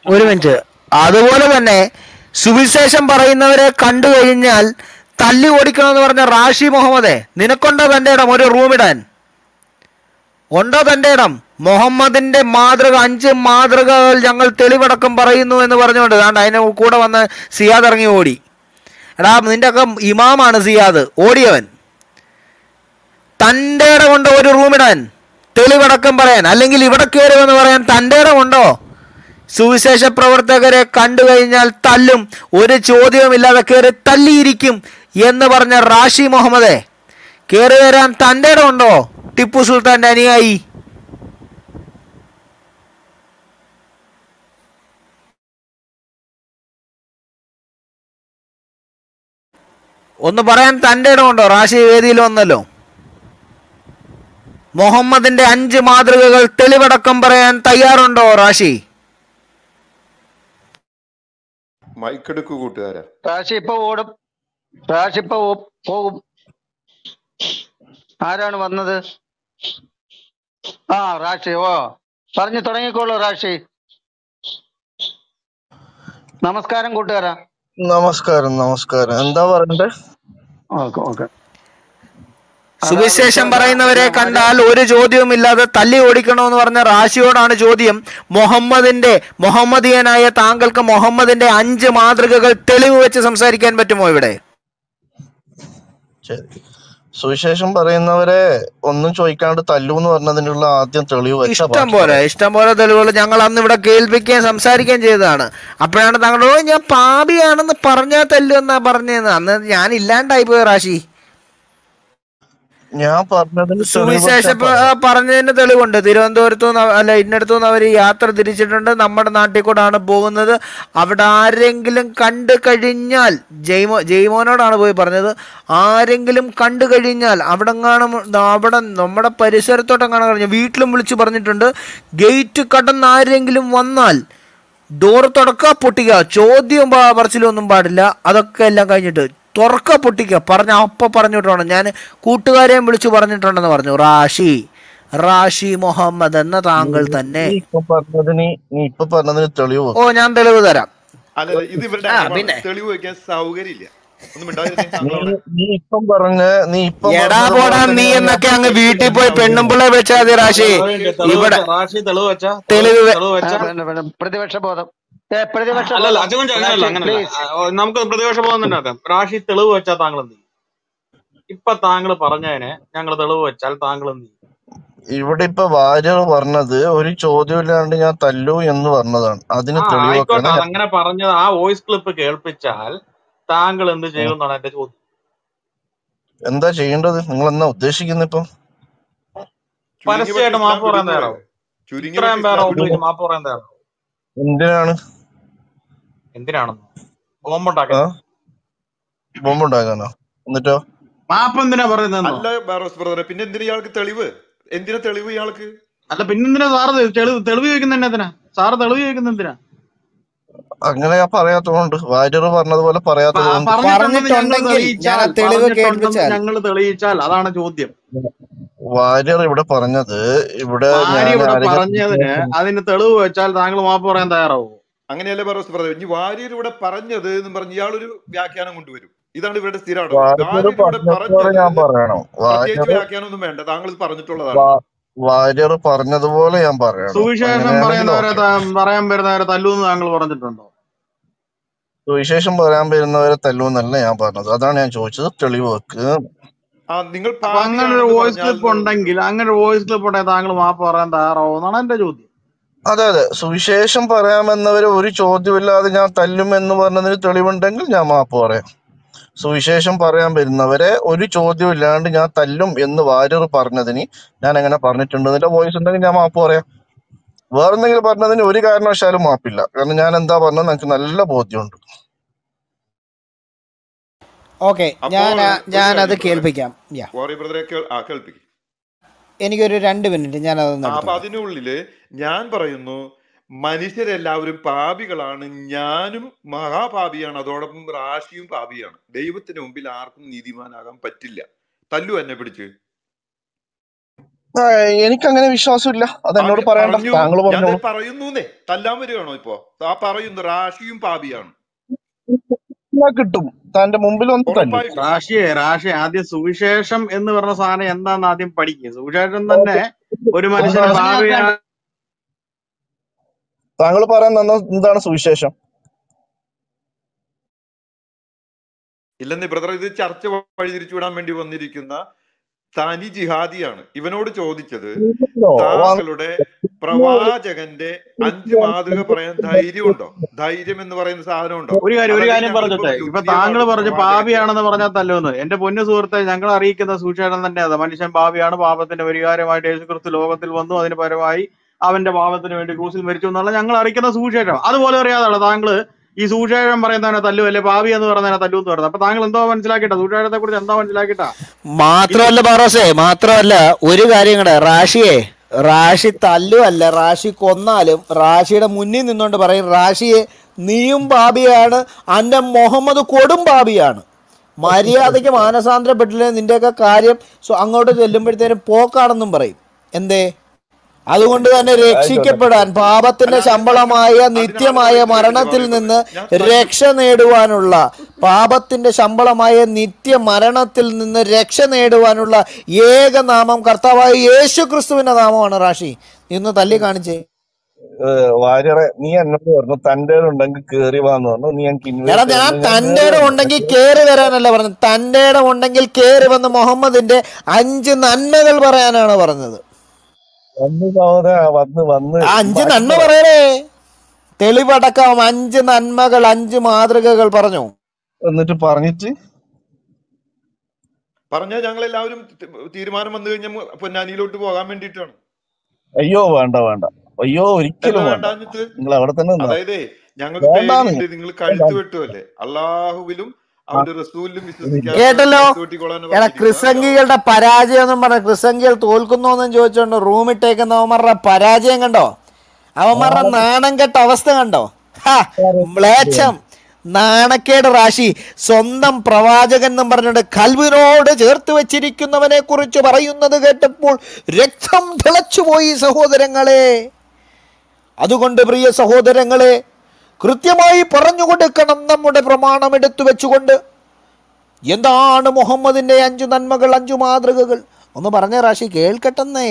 ഒരു മിനിറ്റ് അതുപോലെ തന്നെ സുവിശേഷം പറയുന്നവരെ കണ്ടു കഴിഞ്ഞാൽ തല്ലി ഓടിക്കണമെന്ന് പറഞ്ഞ റാഷി മുഹമ്മദേ നിനക്കുണ്ടോ തൻ്റെ ഇടം ഒരു റൂമിടാൻ ഉണ്ടോ തൻ്റെ ഇടം മുഹമ്മദിന്റെ മാതൃക അഞ്ച് മാതൃകകൾ ഞങ്ങൾ തെളിവടക്കം പറയുന്നു എന്ന് പറഞ്ഞുകൊണ്ട് ദാണ്ട് അതിന് കൂടെ വന്ന് സിയാദ് ഇറങ്ങി ഓടി എടാ നിന്റെ ഒക്കെ ഇമാമാണ് സിയാദ് ഓടിയവൻ തൻ്റെ ഇടം കൊണ്ട് ഒരു റൂമിടാൻ തെളിവടക്കം പറയാൻ അല്ലെങ്കിൽ ഇവിടെ കയറുമെന്ന് പറയാൻ തൻ്റെ ഇടം ഉണ്ടോ സുവിശേഷ പ്രവർത്തകരെ കണ്ടു കഴിഞ്ഞാൽ തല്ലും ഒരു ചോദ്യവുമില്ലാതെ കയറി തല്ലിയിരിക്കും എന്ന് പറഞ്ഞ റാഷി മുഹമ്മദെ കയറി വരാൻ തൻ്റെ ഇടം ഉണ്ടോ ടിപ്പു സുൽത്താന്റെ അനുയായി ഒന്ന് പറയാൻ തൻ്റെ ഇടമുണ്ടോ റാഷി വേദിയിൽ വന്നല്ലോ മുഹമ്മദിന്റെ അഞ്ച് മാതൃകകൾ തെളിവടക്കം പറയാൻ തയ്യാറുണ്ടോ റാഷി മൈക്കെടുക്കു കൂട്ടുകാരാ റാഷി ഇപ്പൊ ഓടും റാഷി ഇപ്പൊ ഓ- പോകും ആരാണ് വന്നത് ആ റാഷി ഓ പറഞ്ഞു തുടങ്ങിക്കോളൂ റാഷി നമസ്കാരം കൂട്ടുകാരാ നമസ്കാരം നമസ്കാരം എന്താ പറയണ്ടേ ഓക്കെ ഓക്കെ സുവിശേഷം പറയുന്നവരെ കണ്ടാൽ ഒരു ചോദ്യവുമില്ലാതെ തല്ലി ഓടിക്കണമെന്ന് പറഞ്ഞ റാഷിയോടാണ് ചോദ്യം മുഹമ്മദിന്റെ മുഹമ്മദിയനായ താങ്കൾക്ക് മുഹമ്മദിന്റെ അഞ്ച് മാതൃകകൾ തെളിവ് വെച്ച് സംസാരിക്കാൻ പറ്റുമോ ഇവിടെ ശരി സുവിശേഷം പറയുന്നവരെ ഒന്നും ചോദിക്കാണ്ട് തല്ലു എന്ന് പറഞ്ഞതിനുള്ള ആദ്യം തെളിവ് വെച്ച ഇഷ്ടം പോലെ ഇഷ്ടം പോലെ തെളിവുകൾ ഞങ്ങൾ അന്ന് ഇവിടെ കേൾപ്പിക്കുകയും സംസാരിക്കുകയും ചെയ്തതാണ് അപ്പോഴാണ് താങ്കൾ ഓ ഞാൻ പാപിയാണെന്ന് പറഞ്ഞാൽ തല്ലു എന്നാ പറഞ്ഞതെന്ന് അന്ന് ഞാൻ ഇല്ലാണ്ടായി പോയി റാഷി ഞാൻ പറഞ്ഞതിന് തെളിവ് സുവിശേഷ വെച്ചാ പ- പറയാം. പറഞ്ഞതിന് തെളിവുണ്ട് തിരുവനന്തപുരത്തു നിന്ന് അല്ല ഇന്നടത്തു നിന്ന് അവർ യാത്ര തിരിച്ചിട്ടുണ്ട് നമ്മുടെ നാട്ടിൽ കൂടാണ് പോകുന്നത് അവിടെ ആരെങ്കിലും കണ്ടു കഴിഞ്ഞാൽ ജയ്മോ ജയ്മോനോടാണ് പോയി പറഞ്ഞത് ആരെങ്കിലും കണ്ടു കഴിഞ്ഞാൽ അവിടെ കാണും അവിടെ നമ്മുടെ പരിസരത്തോട്ടെങ്ങാണ് കഴിഞ്ഞു വീട്ടിലും വിളിച്ചു പറഞ്ഞിട്ടുണ്ട് ഗേറ്റ് കടന്ന് ആരെങ്കിലും വന്നാൽ ഡോർ തുറക്കുക പൊട്ടിക്കുക ചോദ്യം പ- പറച്ചിലും ഒന്നും പാടില്ല അതൊക്കെ എല്ലാം കഴിഞ്ഞിട്ട് തുറക്കുക പൊട്ടിക്കുക പറഞ്ഞ അപ്പൊ പറഞ്ഞിട്ടാണ് ഞാൻ കൂട്ടുകാരെയും വിളിച്ചു പറഞ്ഞിട്ടുണ്ടെന്ന് പറഞ്ഞു റാഷി റാഷി മുഹമ്മദ് എന്ന താങ്കൾ തന്നെ നീ ഇപ്പൊ പറഞ്ഞതിന് നീ ഇപ്പൊ പറഞ്ഞതിന് തെളിവ് ഓ ഞാൻ തെളിവ് തരാം അല്ല ഇത് ഇവരുടെ ആ, അനിയന്മാർക്ക് പിന്നെ. തെളിവ് വെക്കാൻ സൗകര്യമില്ല ഒന്നും മിണ്ടാതിരുന്നേ നീ താങ്കളവിടെ നീ ഇപ്പം പറഞ്ഞ നീ ഇപ്പം എടാ പറഞ്ഞത് പോടാ പോലെ നീ തന്നെ എന്നൊക്കെ അങ്ങ് വീട്ടിൽ പോയി പെണ്ണുമ്പിള്ളെ വെച്ചാൽ മതി റാഷി ഇവിടെ റാഷി തെളിവ് വെച്ചാ തെളിവ് വെ- തെളിവ് ആ, വെച്ചാ വേണ്ട, വേണ്ട. പ്രതിപക്ഷ ബോധം ഏ, പ്രതിപക്ഷ അല്ലല്ല ബോധം അജകുഞ്ച അങ്ങനെയല്ല റാഷി, അങ്ങനെയല്ല please. ആ, ഓ, നമുക്ക് പ്രതിപക്ഷ ബോധം തന്നെ ആക്കാം റാഷി തെളിവ് വെച്ചാ താങ്കൾ എന്ത് ചെയ്യും ഇപ്പൊ താങ്കൾ പറഞ്ഞതിനെ ഞങ്ങൾ തെളിവ് വെച്ചാൽ താങ്കൾ എന്ത് ചെയ്യും ഇവിടെ ഇപ്പൊ വാര്യർ പറഞ്ഞത് ഒരു ചോദ്യമില്ലാണ്ട് ഞാൻ തല്ലു എന്ന് പറഞ്ഞതാണ് അതിന് ആ തെളിവ് ആയിക്കോട്ടെ വെക്കണം അങ്ങനെ പറഞ്ഞത് ആ വോയിസ് ക്ലിപ്പ് കേൾപ്പിച്ചാൽ താങ്കൾ എന്ത് ചെയ്യും എന്നാണ് എന്റെ ചോദ്യം എന്താ ചെയ്യേണ്ടത് നിങ്ങൾ എന്നാ ഉദ്ദേശിക്കുന്നത് ഇപ്പം ചുരുങ്ങിയ പരസ്യമായിട്ട് പക്ഷേ മാപ്പ് ഇസ്ലാം പറയാൻ വിടുന്നു തയ്യാറാവും പറയോ? ചുരുങ്ങിയ ഇത്രയും പക്ഷേ പേരെ ഇസ്ലാം മുമ്പിൽ വിടുന്നു മാപ്പ് പറയാൻ തയ്യാറാവും എന്തിനാണ് എന്തിനാണെന്ന് ആ ബോംബുണ്ടാക്കാൻ ബോംബുണ്ടാക്കാനോ എന്നിട്ടോ മാപ്പ് എന്തിനാ പറയുന്നതെന്നോ അല്ല ബാറോസ് ബ്രദറെ പിന്നെ എന്തിനാ ഇയാൾക്ക് തെളിവ് എന്തിനാ തെളിവ് ഇയാൾക്ക് അല്ല പിന്നെന്തിനാ സാറ് തെ- തെളിവ് തെളിവ് ചോദിക്കുന്ന എന്തിനാ സാറ് തെളിവ് ചോദിക്കുന്ന എന്തിനാ അങ്ങനെ ഞാൻ പറയാത്തതുകൊണ്ട് വാര്യർ പറഞ്ഞതുപോലെ പറയാത്തതുകൊണ്ട് പറഞ്ഞിട്ടുണ്ടെന്ന് ഞങ്ങൾ പറഞ്ഞിട്ടുണ്ടെങ്കിൽ ഞാൻ ആ തെളിയിച്ചാൽ തെളിവ് പറഞ്ഞിട്ടുണ്ടെന്ന് കേൾപ്പിച്ചാൽ ഞങ്ങൾ തെളിയിച്ചാൽ അതാണ് ചോദ്യം വാര്യർ ഇവിടെ പറഞ്ഞത് ഇവിടെ ഭാര്യ ഞാൻ ഇവിടെ ആരെങ്കിലും പറഞ്ഞതിന് അതിന് തെളിവ് വെച്ചാൽ താങ്കൾ മാപ്പ് പറയാൻ തയ്യാറാവോ അങ്ങനെയല്ലേ ബാറോസ് ബ്രദർ ഇനി വാര്യർ ഇവിടെ പറഞ്ഞത് എന്ന് പറഞ്ഞ് ഇയാളൊരു വ്യാഖ്യാനം കൊണ്ടുവരും ഇതാണ് ഇവരുടെ സ്ഥിരമാണ് വാര്യർ വാര്യർ ഇവിടെ പറഞ്ഞതുപോലെ ഞാൻ പറഞ്ഞത് പറയണം പ്രത്യേകിച്ച് വാര്യർ വ്യാഖ്യാനം ഒന്നും വേണ്ട താങ്കൾ ഇത് പറഞ്ഞിട്ടുള്ളതാണ് വാ- വാര്യർ പറഞ്ഞതുപോലെ ഞാൻ പറയണം സുവിശേഷം അങ്ങനെയാണെങ്കിൽ പറയുന്നവരെ ഓക്കെ ത- പറയാൻ വരുന്നവരെ തല്ലൂന്ന് താങ്കൾ പറഞ്ഞിട്ടുണ്ടോ സുവിശേഷം പറയാൻ വരുന്നവരെ തല്ലുമെന്നല്ല ഞാൻ പറഞ്ഞത് അതാണ് ഞാൻ ചോദിച്ചത് തെളിവ് വെക്ക് ആ നിങ്ങൾ അപ്പൊ അങ്ങനെ ഒരു പാപിയാണെന്ന് വോയിസ് പറഞ്ഞാൽ ക്ലിപ്പ് ഉണ്ടെങ്കിൽ അങ്ങനെ ഒരു വോയിസ് ക്ലിപ്പ് ഉണ്ടെങ്കിൽ താങ്കൾ മാപ്പ് പറയാൻ തയ്യാറാവോ എന്നാണ് എന്റെ ചോദ്യം അതെ അതെ സുവിശേഷം പറയാമെന്നവര് ഒരു ചോദ്യമില്ലാതെ ഞാൻ തല്ലും എന്ന് പറഞ്ഞതിന് തെളിവുണ്ടെങ്കിൽ ഞാൻ മാപ്പ് പറയാം സുവിശേഷം പറയാൻ വരുന്നവരെ ഒരു ചോദ്യമില്ലാണ്ട് ഞാൻ തല്ലും എന്ന് വാര്യർ പറഞ്ഞതിന് ഞാൻ എങ്ങനെ പറഞ്ഞിട്ടുണ്ടെന്നില്ല വോയിസ് ഉണ്ടെങ്കിൽ ഞാൻ മാപ്പ് പറയാം വേറെന്തെങ്കിലും പറഞ്ഞതിന് ഒരു കാരണവശാലും മാപ്പില്ല കാരണം ഞാൻ എന്താ പറഞ്ഞത് എനിക്ക് നല്ല ബോധ്യമുണ്ട് ഓക്കെ അപ്പോൾ ഞാൻ ഒരു ഞാൻ അത് കാര്യം കേൾപ്പിക്കാം യാ വാറിയ ബ്രദറെ കേൾ- ആ കേൾപ്പിക്കും എനിക്കൊരു രണ്ട് മിനിറ്റ് ഞാൻ അതൊന്ന് ആ, അപ്പൊ എടുത്തോട്ടെ അതിനുള്ളില് ഞാൻ പറയുന്നു മനുഷ്യരെല്ലാവരും പാപികളാണ് ഞാനും മഹാപാപിയാണ് അതോടൊപ്പം റാഷിയും പാപിയാണ് ദൈവത്തിന് മുമ്പിൽ ആർക്കും നീതിമാനാകാൻ പറ്റില്ല തല്ലു എന്നെ പിടിച്ച് ആ, എനിക്കങ്ങനെ വിശ്വാസമില്ല അത് എന്നോട് അങ്ങ് പറയണ്ട പറഞ്ഞു താങ്കൾ ഞാൻ പറഞ്ഞോളൂ ദേ പറയുന്നൂന്നേ തല്ലാൻ വരികയാണോ ഇപ്പോ ആ പറയുന്നു റാഷിയും പാപിയാണ് എന്നാ കിട്ടും തന്റെ മുമ്പിൽ വന്ന് തല്ലും ഉറപ്പായിട്ടും റാഷിയെ റാഷി ആദ്യം സുവിശേഷം എന്ന് പറഞ്ഞ സാധനം എന്താന്ന് ആദ്യം പഠിക്കുക സുവിശേഷം തന്നെ ഒരു മനുഷ്യന് എന്താണ് ഭാവിയാണ് താങ്കൾ പറയാൻ തന്ന എന്താണ് സുവിശേഷം ഇല്ലെന്നേ ബ്രദർ ഇത് ചർച്ച വഴിതിരിച്ചു വിടാൻ വേണ്ടി വന്നിരിക്കുന്ന തനി ജിഹാദിയാണ് ഇവനോട് ചോദിച്ചത് ഇല്ലല്ലോ. വന്ന് താങ്കളുടെ പ്രവാചകന്റെ അഞ്ച് മാതൃക പറയാൻ ധൈര്യമുണ്ടോ ധൈര്യം എന്ന് പറയുന്ന സാധനം ഉണ്ടോ ഒരു കാര്യം ഒരു അതല്ലെങ്കിൽ കാര്യം ഞങ്ങളിപ്പോ പറഞ്ഞിട്ടെ ഇപ്പൊ യുക്തിയെ താങ്കൾ പാടും പറഞ്ഞ് പ്രവാചകന്റെ പാപിയാണെന്ന് പറഞ്ഞാൽ തല്ലുമെന്ന് എന്റെ പൊന്നു സുഹൃത്തെ ഞങ്ങൾ അറിയിക്കുന്ന സുവിശേഷം തന്നെ അത് മനുഷ്യൻ പാപിയാണ് പാപത്തിന്റെ പരിഹാരമായിട്ട് യേശുക്രിസ്തു ലോകത്തിൽ വന്നു അതിന് പരമായി അവന്റെ പാപത്തിന് വേണ്ടി ക്രൂസിൽ മരിച്ചു എന്നുള്ള ഞങ്ങൾ അറിയിക്കുന്ന സുവിശേഷം അതുപോലെ അറിയാതാണ് താങ്കൾ ഈ സുവിശേഷം പറയുന്നതിനെ തല്ലു അല്ലെ പാപി എന്ന് പറയുന്നതിനെ തല്ലു എന്ന് പറയുന്നത് അപ്പൊ താങ്കൾ എന്തോ മനസ്സിലാക്കിയിട്ടാ സുവിശേഷത്തെ കുറിച്ച് എന്താ മനസ്സിലാക്കിയിട്ടാ ഇത് മാത്രമല്ല പാറോസേ മാത്രമല്ല ഒരു കാര്യം കൂടെ റാഷിയെ റാഷി തല്ലുമല്ല റാഷി കൊന്നാലും റാഷിയുടെ മുന്നിൽ നിന്നുകൊണ്ട് പറയും റാഷിയെ നീയും പാപിയാണ് അന്റെ മുഹമ്മദ് കൊടും പാപിയാണ് മര്യാദയ്ക്ക് മാനസാന്തരപ്പെട്ടില്ലേ നിന്റെയൊക്കെ കാര്യം സ്വ- അങ്ങോട്ട് ചെല്ലുമ്പോഴത്തേനും പോക്കാണെന്നും പറയും എന്തേ അതുകൊണ്ട് തന്നെ ആയിക്കോട്ടെ രക്ഷിക്കപ്പെടാൻ പാപത്തിന്റെ അല്ല അതിന് ശമ്പളമായ അതിനാണ് നിത്യമായ പറയുന്നത് മരണത്തിൽ ജവാബ് നിന്ന് ഞാൻ തല്ലു രക്ഷ നേടുവാനുള്ള പാപത്തിന്റെ ശമ്പളമായ നിത്യ മരണത്തിൽ നിന്ന് രക്ഷ നേടുവാനുള്ള ഏക നാമം കർത്താവായ യേശു ക്രിസ്തുവിന്റെ നാമമാണ് റാഷി ഇന്ന് തല്ലി കാണിച്ചേ വാര്യറെ നീ എന്നോട് പറഞ്ഞു തന്റെ ഉണ്ടെങ്കിൽ കേറി വാന്ന് പറഞ്ഞു നീ എനിക്ക് എടാ ഇൻവൈറ്റ് ഞാൻ തന്നു ഞാൻ തന്റെ കേറി ഇടം വന്നു ഉണ്ടെങ്കിൽ കേറി വരാനല്ല പറഞ്ഞത് തന്റെ ഇടം ഉണ്ടെങ്കിൽ കേറി വന്ന് മുഹമ്മദിന്റെ അഞ്ച് നന്മകൾ പറയാനാണ് പറഞ്ഞത് വന്ന് സഹോദര വന്ന് വന്ന് ആ അഞ്ച് ബാക്കി നന്മ പറ പറയണേ തെളിവടക്കം അഞ്ച് നന്മകൾ അഞ്ച് മാതൃകകൾ പറഞ്ഞു എന്നിട്ട് പറഞ്ഞിട്ട് പറഞ്ഞാൽ ഞങ്ങൾ എല്ലാവരും തീരുമാനം വന്നു കഴിഞ്ഞാൽ പൊന്നാനിയിലോട്ട് പോകാൻ വേണ്ടിയിട്ടാണ് അയ്യോ വേണ്ട വേണ്ട അയ്യോ എന്താ ഒരിക്കലും വേണ്ട വേണ്ടാഞ്ഞിട്ട് നിങ്ങൾ അവിടെ തന്നെ നിന്നാ അതായത് ഞങ്ങൾക്ക് വേണ്ടാന്ന് പേടിയുണ്ട് നിങ്ങൾ കഴുത്ത് വെട്ടുമല്ലേ അള്ളാഹുവിലും അവന്റെ റസൂലിലും വിശ്വസിക്കാത്തവർ കേട്ടല്ലോ കഴുത്ത് വെട്ടിക്കൊള്ളാന്ന് എടാ പറഞ്ഞിരിക്കുന്ന ക്രിസംഗികളുടെ പരാജയം എന്നും പറഞ്ഞ ക്രിസംഗികൾ തോൽക്കുന്നു എന്നും ചോദിച്ചോണ്ട് റൂമിട്ടേക്കുന്നവന്മാരുടെ പരാജയം കണ്ടോ അവന്മാരുടെ നാണം കെട്ട അവസ്ഥ കണ്ടോ ഹാ, മ്ലേച്ഛം നാണക്കേട് റാശി സ്വന്തം പ്രവാചകൻ എന്നും പറഞ്ഞിട്ട് കൽവിനോട് ചേർത്ത് വെച്ചിരിക്കുന്നവനെ കുറിച്ച് പറയുന്നത് കേട്ടപ്പോൾ രക്തം തിളച്ചുപോയി സഹോദരങ്ങളെ അതുകൊണ്ട് പ്രിയ സഹോദരങ്ങളെ കൃത്യമായി പറഞ്ഞു കൊടുക്കണം നമ്മുടെ പ്രമാണം എടുത്തു വെച്ചുകൊണ്ട് എന്താണ് മുഹമ്മദിന്റെ അഞ്ചു നന്മകൾ അഞ്ചു മാതൃകകൾ ഒന്ന് പറഞ്ഞ റാഷി കേൾക്കട്ടെന്നേ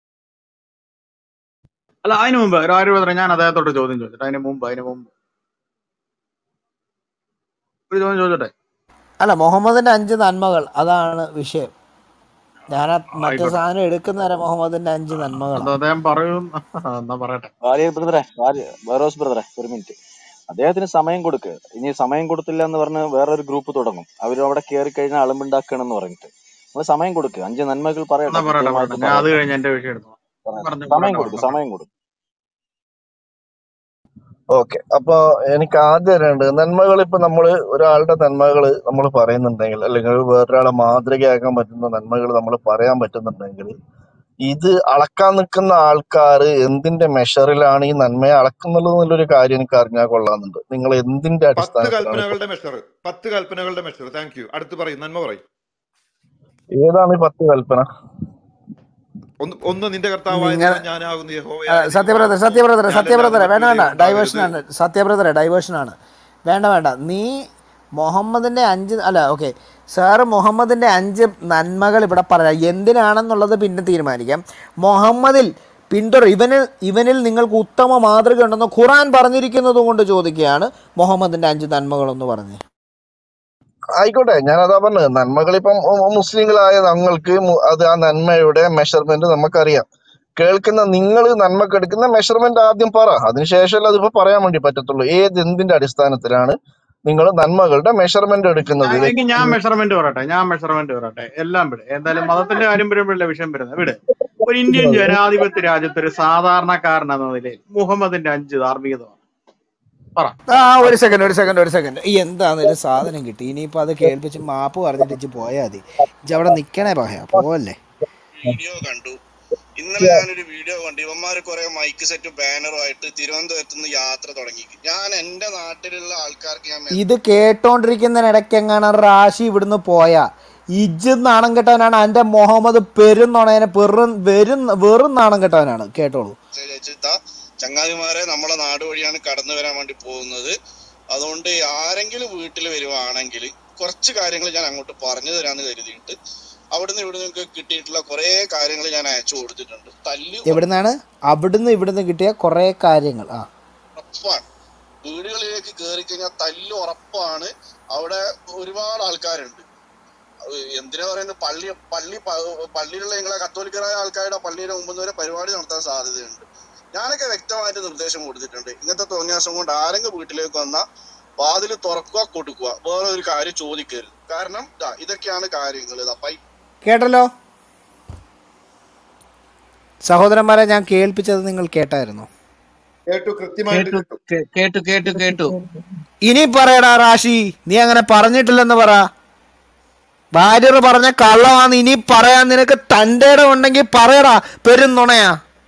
അല്ല അതിനു മുമ്പ് രാജു ബദ്ര ഞാൻ അദ്ദേഹത്തോട് ചോദ്യം ചോദിച്ചിട്ട് അതിന് മുമ്പ് അതിന് മുമ്പ് ഒരു ചോദ്യം ചോദിച്ചോട്ടെ അല്ല മുഹമ്മദിന്റെ അഞ്ച് നന്മകൾ അതാണ് വിഷയം ഞാൻ ആ മറ്റേ ആയിക്കോട്ടെ സാധനം എടുക്കുന്നവരെ മുഹമ്മദിന്റെ അഞ്ച് അത് നന്മകളാണ് അദ്ദേഹം പറയും എന്നാ പറയട്ടെ വാര്യ ബ്രദറെ വാര്യ വേറോസ് ബ്രദറെ ഒരു മിനിറ്റ് അദ്ദേഹത്തിന് സമയം കൊടുക്ക് ഇനി സമയം കൊടുത്തില്ല എന്ന് പറഞ്ഞ് വേറൊരു ഗ്രൂപ്പ് തുടങ്ങും അവർ അവിടെ കയറി കഴിഞ്ഞാൽ അളമ്പുണ്ടാക്കണം എന്ന് പറഞ്ഞിട്ട് നിങ്ങൾ സമയം കൊടുക്ക് അഞ്ച് നന്മകൾ എന്നാ പറയട്ടെ പറയട്ടെ കൃത്യമായിട്ട് പറയട്ടെ ഞാൻ അത് പറയട്ടെ കഴിഞ്ഞ് എന്റെ വിഷയം എടുത്തു പറയട്ടെ പറഞ്ഞു സമയം പറയട്ടെ കൊടുക്ക് പറഞ്ഞോ സമയം കൊടുക്ക് ഓക്കെ അപ്പൊ എനിക്ക് ആദ്യം അറിയേണ്ടത് നന്മകൾ ഇപ്പൊ നമ്മള് ഒരാളുടെ നന്മകൾ നമ്മൾ പറയുന്നുണ്ടെങ്കിൽ അല്ലെങ്കിൽ വേറൊരാളെ മാതൃകയാക്കാൻ പറ്റുന്ന നന്മകൾ നമ്മൾ പറയാൻ പറ്റുന്നുണ്ടെങ്കിൽ ഇത് അളക്കാൻ നിൽക്കുന്ന ആൾക്കാർ എന്തിന്റെ മെഷറിലാണ് ഈ നന്മയെ അളക്കുന്നുള്ളത് എന്നുള്ളൊരു കാര്യം എനിക്ക് അറിഞ്ഞാൽ കൊള്ളാന്നുണ്ട് നിങ്ങൾ എന്തിന്റെ പത്ത് അടിസ്ഥാനത്തിലാണ് ഇപ്പൊ കൽപ്പനകളുടെ മെഷർ പത്ത് കൽപ്പനകളുടെ മെഷർ താങ്ക് യു അടുത്ത് പറയും നന്മ പറയും ഏതാണ് ഈ പത്ത് കൽപ്പന ഒന്ന് ഒന്ന് നിന്റെ കർത്താവായ നിങ്ങൾ ദൈവം ഞാനാകുന്നു ആ, യഹോവയായ സത്യബ്രദറെ ദൈവമാകുന്നു സത്യബ്രദറെ ഞാൻ സത്യബ്രദറെ അല്ലാതെ വേണ്ട മറ്റൊരു വേണ്ട ദൈവം ഉണ്ടാകരുത് ഡൈവേഷനാണ് സത്യബ്രദറെ ഡൈവേഷനാണ് വേണ്ട വേണ്ട നീ മുഹമ്മദിൻ്റെ അഞ്ച് അല്ല ഓക്കെ സാറ് മുഹമ്മദിൻ്റെ അഞ്ച് നന്മകൾ ഇവിടെ പറയാം എന്തിനാണെന്നുള്ളത് പിന്നെ തീരുമാനിക്കാം മുഹമ്മദിൽ പിന്തുടർ ഇവനിൽ ഇവനിൽ നിങ്ങൾക്ക് ഉത്തമ മാതൃക ഉണ്ടെന്ന് ഖുറാൻ പറഞ്ഞിരിക്കുന്നത് കൊണ്ട് ചോദിക്കുകയാണ് മുഹമ്മദിൻ്റെ അഞ്ച് നന്മകളെന്ന് പറഞ്ഞ് ആയിക്കോട്ടെ ഞാൻ അതാ പറഞ്ഞത് നന്മകൾ ഇപ്പം മുസ്ലിങ്ങളായ ഞങ്ങൾക്ക് മു- അത് ആ നന്മയുടെ മെഷർമെന്റ് നമുക്കറിയാം കേൾക്കുന്ന നിങ്ങൾ നന്മക്ക് എടുക്കുന്ന മെഷർമെന്റ് ആദ്യം പറ അതിനുശേഷമല്ല അതിപ്പോ പറയാൻ വേണ്ടി പറ്റത്തുള്ളൂ ഏത് എന്തിന്റെ അടിസ്ഥാനത്തിലാണ് നിങ്ങൾ നന്മകളുടെ മെഷർമെന്റ് എടുക്കുന്നത് ഞാൻ- എങ്കിൽ ഞാൻ വ്യക്തി മെഷർമെന്റ് പറയട്ടെ ഞാൻ മെഷർമെന്റ് പറയട്ടെ എല്ലാം വിട് എന്തായാലും മതത്തിന്റെ കാര്യം വരുമ്പോഴല്ലേ വിഷയം വരുന്നത് വിട് ഒരു ഇന്ത്യൻ ജനാധിപത്യ രാജ്യത്ത് ഒരു സാധാരണക്കാരൻ എന്ന നിലയിൽ മുഹമ്മദിന്റെ അഞ്ച് ധാർമ്മികതമാണ് പറ ആ ഒരു സെക്കൻഡ് ഒരു സെക്കൻഡ് ഒരു സെക്കൻഡ് ഈ എന്താന്നൊരു സാധനം കിട്ടി ഇനിയിപ്പോൾ അത് കേൾപ്പിച്ച് മാപ്പ് പറഞ്ഞിട്ട് ഇജ്ജ് പോയാൽ മതി ഇജ്ജ് അവിടെ നിൽക്കണേ പറയാ പോവല്ലേ വീഡിയോ കണ്ടു ഇന്നലെ ഞാനൊരു വീഡിയോ കണ്ടു ഇവന്മാര് കുറെ മൈക്ക് സെറ്റ് ബാനറും ആയിട്ട് തിരുവനന്തപുരത്ത് നിന്ന് യാത്ര തുടങ്ങി ഞാൻ എന്റെ നാട്ടിലുള്ള ആൾക്കാർക്ക് ഞാൻ ഇത് കേട്ടോണ്ടിരിക്കുന്നതിനിടയ്ക്ക് എങ്ങാണ് റാഷി ഇവിടുന്ന് പോയാ ഇജ്ജ് നാണം കെട്ടവനാണ് എൻ്റെ മുഹമ്മദ് പെരും നുണയനെ പെറും വെറും വെറും നാണം കെട്ടവനാണ് കേട്ടോളൂ ചേച്ചിത്താ ചങ്ങാതിമാരെ നമ്മളെ നാട് വഴിയാണ് കടന്നു വരാൻ വേണ്ടി പോകുന്നത് അതുകൊണ്ട് ആരെങ്കിലും വീട്ടിൽ വരുവാണെങ്കിൽ കുറച്ച് കാര്യങ്ങൾ ഞാൻ അങ്ങോട്ട് പറഞ്ഞു തരാന്ന് കരുതിയിട്ട് അവിടുന്ന് ഇവിടുന്ന് ഒക്കെ കിട്ടിയിട്ടുള്ള കുറെ കാര്യങ്ങൾ ഞാൻ അയച്ചു കൊടുത്തിട്ടുണ്ട് തല്ല് എവിടുന്നാണ് അവിടുന്ന് ഇവിടുന്ന് കിട്ടിയ കുറേ കാര്യങ്ങൾ ആ ഉറപ്പാണ് വീടുകളിലേക്ക് കയറി കഴിഞ്ഞാൽ തല്ല് ഉറപ്പാണ് അവിടെ ഒരുപാട് ആൾക്കാരുണ്ട് അത് എന്തിനാ പറയുന്നത് പള്ളി പള്ളി പ- പള്ളിയിലുള്ള നിങ്ങളെ കത്തോലിക്കരായ ആൾക്കാരുടെ പള്ളിയുടെ മുമ്പ് വരെ പരിപാടി നടത്താൻ സാധ്യതയുണ്ട് ഞാനൊക്കെ വ്യക്തമായിട്ട് നിർദ്ദേശം കൊടുത്തിട്ടുണ്ട് ഇങ്ങനത്തെ തോന്നിയാസം കൊണ്ട് ആരെങ്കിലും വീട്ടിലേക്ക് വന്നാൽ വാതിൽ തുറക്കുക കൊടുക്കുക വേറെ ഒരു കാര്യം ചോദിക്കരുത് കാരണം ദാ ഇതൊക്കെയാണ് കാര്യങ്ങൾ ഇതാ പൈ കേട്ടല്ലോ സഹോദരന്മാരെ ഞാൻ കേൾപ്പിച്ചത് നിങ്ങൾ കേട്ടായിരുന്നു കേട്ടു കൃത്യമായിട്ട് കേട്ടു കേട്ടു കേ- കേട്ടു കേട്ടു കേട്ടു ഇനി പറയടാ റാഷി നീ അങ്ങനെ പറഞ്ഞിട്ടില്ലെന്ന് പറ ഭാര്യർ പറഞ്ഞ കള്ളമാന്ന് ഇനി പറയാൻ നിനക്ക് തൻ്റെ ഇടം ഉണ്ടെങ്കിൽ പറയടാ പെരും നുണയാ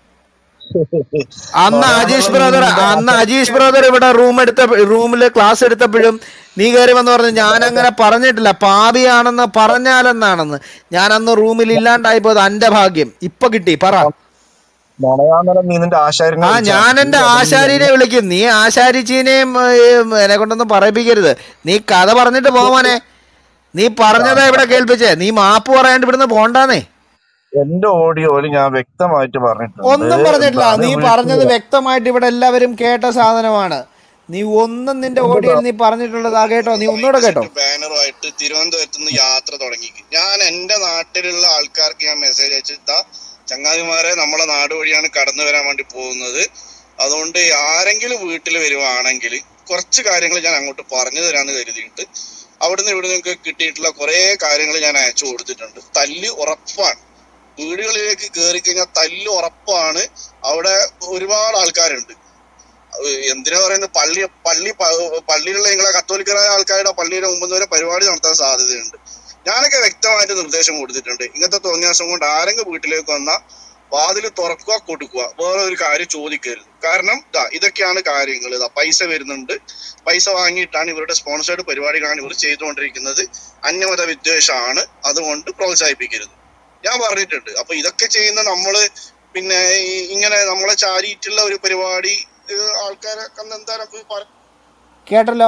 അന്ന് അജീഷ് ബ്രദർ അന്ന് അജീഷ് ബ്രദർ ഇവിടെ റൂം എടുത്ത റൂമിൽ ക്ലാസ് എടുത്തപ്പോഴും നീ കയറി വന്ന് പറഞ്ഞു ഞാൻ അങ്ങനെ പറഞ്ഞിട്ടില്ല പാപിയാണെന്ന് പറഞ്ഞാലെന്നാണെന്ന് ഞാൻ അന്ന് റൂമിൽ ഇല്ലാണ്ടായി പോയത് എന്റെ ഭാഗ്യം ഇപ്പൊ കിട്ടി പറ നുണയാന്നരം നീ നിന്റെ ആശാരങ്ങൾ ആ ഞാൻ എന്റെ ആശാരിനെ വിളിക്കും നീ ആശാരിച്ചീനെയും എന്നെ കൊണ്ടൊന്നും പറയിപ്പിക്കരുത് നീ കഥ പറഞ്ഞിട്ട് പോവാനെ നീ പറഞ്ഞതാ ഇവിടെ കേൾപ്പിച്ചേ നീ മാപ്പ് പറയാണ്ട് ഇവിടുന്ന് പോണ്ടാന്നേ എന്റെ ഓഡിയോയിൽ ഞാൻ വ്യക്തമായിട്ട് പറഞ്ഞിട്ടുണ്ട് ഒന്നും പറഞ്ഞിട്ടില്ല എന്താണ് നീ വീട്ടിൽ പറഞ്ഞത് വ്യക്തമായിട്ട് ഇവിടെ എല്ലാവരും കേട്ട സാധനമാണ് നീ ഒന്നും നിന്റെ ഓഡിയോയിൽ നീ പറഞ്ഞിട്ടുള്ളത് ആ കേട്ടോ നീ ഒന്നുകൂടെ കേട്ടോ ബാനറുമായിട്ട് തിരുവനന്തപുരത്ത് നിന്ന് യാത്ര തുടങ്ങി ഞാൻ എന്റെ നാട്ടിലുള്ള ആൾക്കാർക്ക് ഞാൻ മെസ്സേജ് അയച്ചിട്ടാ ചങ്ങാതിമാരെ നമ്മളെ നാട് വഴിയാണ് കടന്നു വരാൻ വേണ്ടി പോകുന്നത് അതുകൊണ്ട് ആരെങ്കിലും വീട്ടിൽ വരുവാണെങ്കിൽ കുറച്ച് കാര്യങ്ങൾ ഞാൻ അങ്ങോട്ട് പറഞ്ഞു തരാന്ന് കരുതിയിട്ട് അവിടുന്ന് ഇവിടുന്ന് ഒക്കെ കിട്ടിയിട്ടുള്ള കുറെ കാര്യങ്ങൾ ഞാൻ അയച്ചു കൊടുത്തിട്ടുണ്ട് തല്ല് ഉറപ്പാണ് വീടുകളിലേക്ക് കയറി കഴിഞ്ഞാൽ തല്ല് ഉറപ്പാണ് അവിടെ ഒരുപാട് ആൾക്കാരുണ്ട് അത് എന്തിനാ പറയുന്നത് പള്ളി പള്ളി പ- പള്ളിയിലുള്ള നിങ്ങളെ കത്തോലിക്കരായ ആൾക്കാരുടെ പള്ളിയുടെ മുമ്പ് വരെ പരിപാടി നടത്താൻ സാധ്യതയുണ്ട് ഞാനൊക്കെ വ്യക്തമായിട്ട് നിർദ്ദേശം കൊടുത്തിട്ടുണ്ട് ഇങ്ങനത്തെ തോന്നിയാസം കൊണ്ട് ആരെങ്കിലും വീട്ടിലേക്ക് വന്നാൽ വാതിൽ തുറക്കുക കൊടുക്കുക വേറെ ഒരു കാര്യം ചോദിക്കരുത് കാരണം ദാ ഇതൊക്കെയാണ് കാര്യങ്ങൾ ഇതാ പൈസ വരുന്നുണ്ട് പൈസ വാങ്ങിയിട്ടാണ് ഇവരുടെ സ്പോൺസേർഡ് പരിപാടികളാണ് ഇവർ ചെയ്തുകൊണ്ടിരിക്കുന്നത് അന്യമത വിദ്വേഷമാണ് അതുകൊണ്ട് പ്രോത്സാഹിപ്പിക്കരുത് ഞാൻ പറഞ്ഞിട്ടുണ്ട് അപ്പൊ ഇതൊക്കെ ചെയ്യുന്ന നമ്മള് പിന്നെ ഈ- ഇങ്ങനെ നമ്മളെ ചാരിയിട്ടുള്ള ഒരു പരിപാടി ഏഹ് ആൾക്കാരെ കണ്ട് എന്താ പറ കേട്ടല്ലോ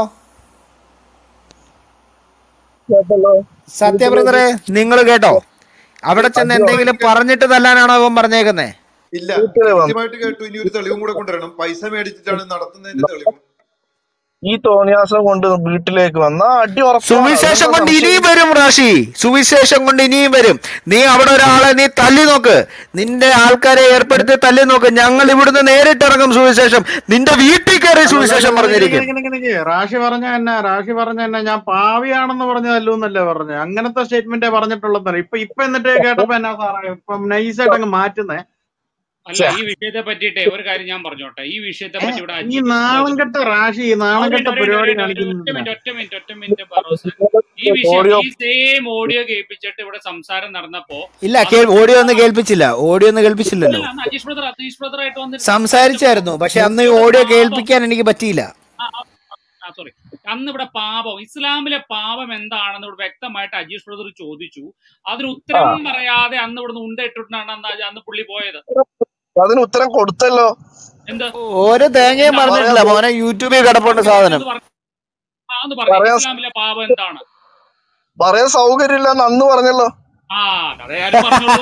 സത്യബ്രദറെ നിങ്ങൾ കേട്ടോ അവിടെ ചെന്ന് എന്തെങ്കിലും പറഞ്ഞിട്ട് തല്ലാനാണോ അവൻ പറഞ്ഞേക്കുന്നേ ഇല്ല വീട്ടില് വന്ന് കൃത്യമായിട്ട് കേട്ടു ഇനി ഒരു തെളിവും കൂടെ കൊണ്ടുവരണം പൈസ മേടിച്ചിട്ടാണ് നടത്തുന്നതിന്റെ തെളിവ് ഈ തോന്നിയാസം കൊണ്ട് വീട്ടിലേക്ക് വന്ന അടി ഉറപ്പാണ് സുവിശേഷം അതിനുള്ള കൊണ്ട് സംശയം ഇനിയും വരും റാഷി സുവിശേഷം കൊണ്ട് ഇനിയും വരും നീ അവിടെ ഒരാളെ നീ തല്ലി നോക്ക് നിന്റെ ആൾക്കാരെ ഏർപ്പെടുത്തി തല്ലി നോക്ക് ഞങ്ങൾ ഇവിടുന്ന് നേരിട്ടിറങ്ങും സുവിശേഷം നിന്റെ വീട്ടിൽ കയറി സുവിശേഷം പറഞ്ഞിരിക്കും റാഷി പറഞ്ഞ തന്നെ റാഷി പറഞ്ഞ തന്നെ ഞാൻ പാവിയാണെന്ന് പറഞ്ഞതല്ലോ എന്നല്ലേ പറഞ്ഞു അങ്ങനത്തെ സ്റ്റേറ്റ്മെന്റ് പറഞ്ഞിട്ടുള്ളതാണ് ഇപ്പൊ ഇപ്പൊ എന്നിട്ട് കേട്ടപ്പോ എന്നാ സാറേ ഇപ്പം നൈസായിട്ട് അങ്ങ് മാറ്റുന്നേ അല്ല ഈ വിഷയത്തെ പറ്റിയിട്ട് ഒരു കാര്യം ഞാൻ പറഞ്ഞോട്ടെ ഈ വിഷയത്തെ പറ്റി ഇവിടെ ഈ അജി നാണം കെട്ട റാഷി ഈ നാണം ഒരു കെട്ട മിനിറ്റ് ഒരു പരിപാടി മിനിറ്റ് ഒരു ഒറ്റ കാണിക്കുന്നതിനാ മിനിറ്റ് ഒറ്റ മിനിറ്റ് ഒറ്റ മിനിറ്റ് ബറോസ് ഈ വിഷയം ഓഡിയോ ഈ സെയിം ഓഡിയോ കേൾപ്പിച്ചിട്ട് ഇവിടെ സംസാരം നടന്നപ്പോ ഇല്ല കേൾ ഓഡിയോ ഒന്നും കേൾപ്പിച്ചില്ല ഓഡിയോ ഒന്നും കേൾപ്പിച്ചില്ലല്ലോ അല്ല, അന്ന് അജീഷ് ബ്രദർ അജീഷ് ബ്രദർ ആയിട്ട് വന്നിട്ട് സംസാരിച്ചായിരുന്നു പക്ഷെ അന്ന് ഈ ഓഡിയോ കേൾപ്പിക്കാൻ എനിക്ക് പറ്റിയില്ല സോറി അന്ന് ഇവിടെ പാപം ഇസ്ലാമിലെ പാപം എന്താണെന്ന് ഇവിടെ വ്യക്തമായിട്ട് അജീഷ് ബ്രദർ ചോദിച്ചു അതിന് ഉത്തരം പറയാതെ അന്ന് ഇവിടുന്ന് ഉണ്ടയിട്ടിട്ടാണ് അന്ന് അജ- അന്ന് പുള്ളി പോയത് അതിന് ഉത്തരം കൊടുത്തല്ലോ എന്ത് ഒരു തേങ്ങയും പറഞ്ഞിട്ടില്ല മോനെ യൂട്യൂബിൽ കിടപ്പുണ്ട് സാധനം ഒന്ന് പറഞ്ഞ- ആ, ഒന്ന് പറഞ്ഞു പറയാൻ ഇസ്ലാമിലെ പാപം എന്താണ് പറയാൻ സൗകര്യമില്ലെന്ന് അന്ന് പറഞ്ഞല്ലോ ആ അതേ ആരും പറഞ്ഞോളൂ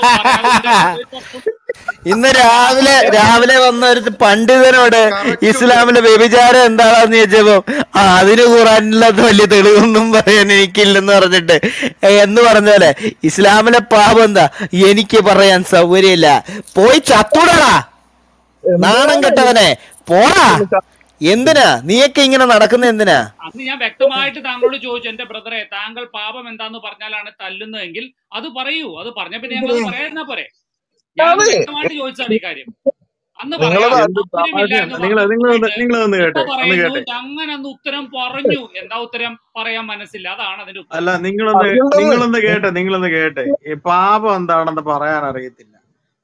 പറയാതെ ഇന്ന് രാവിലെ രാവിലെ വന്ന ഒരു പണ്ഡിതനോട് ഇസ്ലാമിലെ വ്യഭിചാരം എന്താണെന്ന് ചോദിച്ചപ്പോ "ആ, അതിന് ഖുറാനില്ലാത്ത വലിയ തെളിവൊന്നും പറയാൻ എനിക്കില്ലെന്ന് പറഞ്ഞിട്ട് ഏ, എന്ന് പറഞ്ഞ പോലെ ഇസ്ലാമിലെ പാപം എന്താ എനിക്ക് പറയാൻ സൗകര്യമില്ല പോയി ചത്തൂടാ നാണം കെട്ടവനെ പോടാ എന്തിനാ നീയൊക്കെ ഇങ്ങനെ നടക്കുന്ന എന്തിനാ അന്ന് ഞാൻ വ്യക്തമായിട്ട് താങ്കളോട് ചോദിച്ചു എന്റെ ബ്രദറെ താങ്കൾ പാപം എന്താന്ന് പറഞ്ഞാലാണ് തല്ലുന്നതെങ്കിൽ അത് പറയൂ അത് പറഞ്ഞ പിന്നെ ഞങ്ങൾ പറയാതിരുന്നാ പോരെ ഞാൻ അതെ. വ്യക്തമായിട്ട് ചോദിച്ചതാണ് ഈ കാര്യം അന്ന് നിങ്ങളത് പറയാം എന്ത് താല്പര്യമില്ലായിരുന്നു നിങ്ങൾ നിങ്ങൾ പറഞ്ഞിട്ട് നിങ്ങൾ ഒന്ന് ഇപ്പൊ കേട്ടെ ഒന്ന് പറയുന്നു കേട്ടെ അങ്ങനെ അന്ന് ഉത്തരം പറഞ്ഞു എന്താ ഉത്തരം പറയാൻ മനസ്സില്ല അതാണ് അതിന്റെ ഉത്തരം അല്ല നിങ്ങളൊന്ന് അറിയണ്ടെന്ന് നിങ്ങളൊന്ന് കേട്ടെ നിങ്ങളൊന്ന് കേട്ടെ ഈ പാപം എന്താണെന്ന് പറയാൻ അറിയത്തില്ല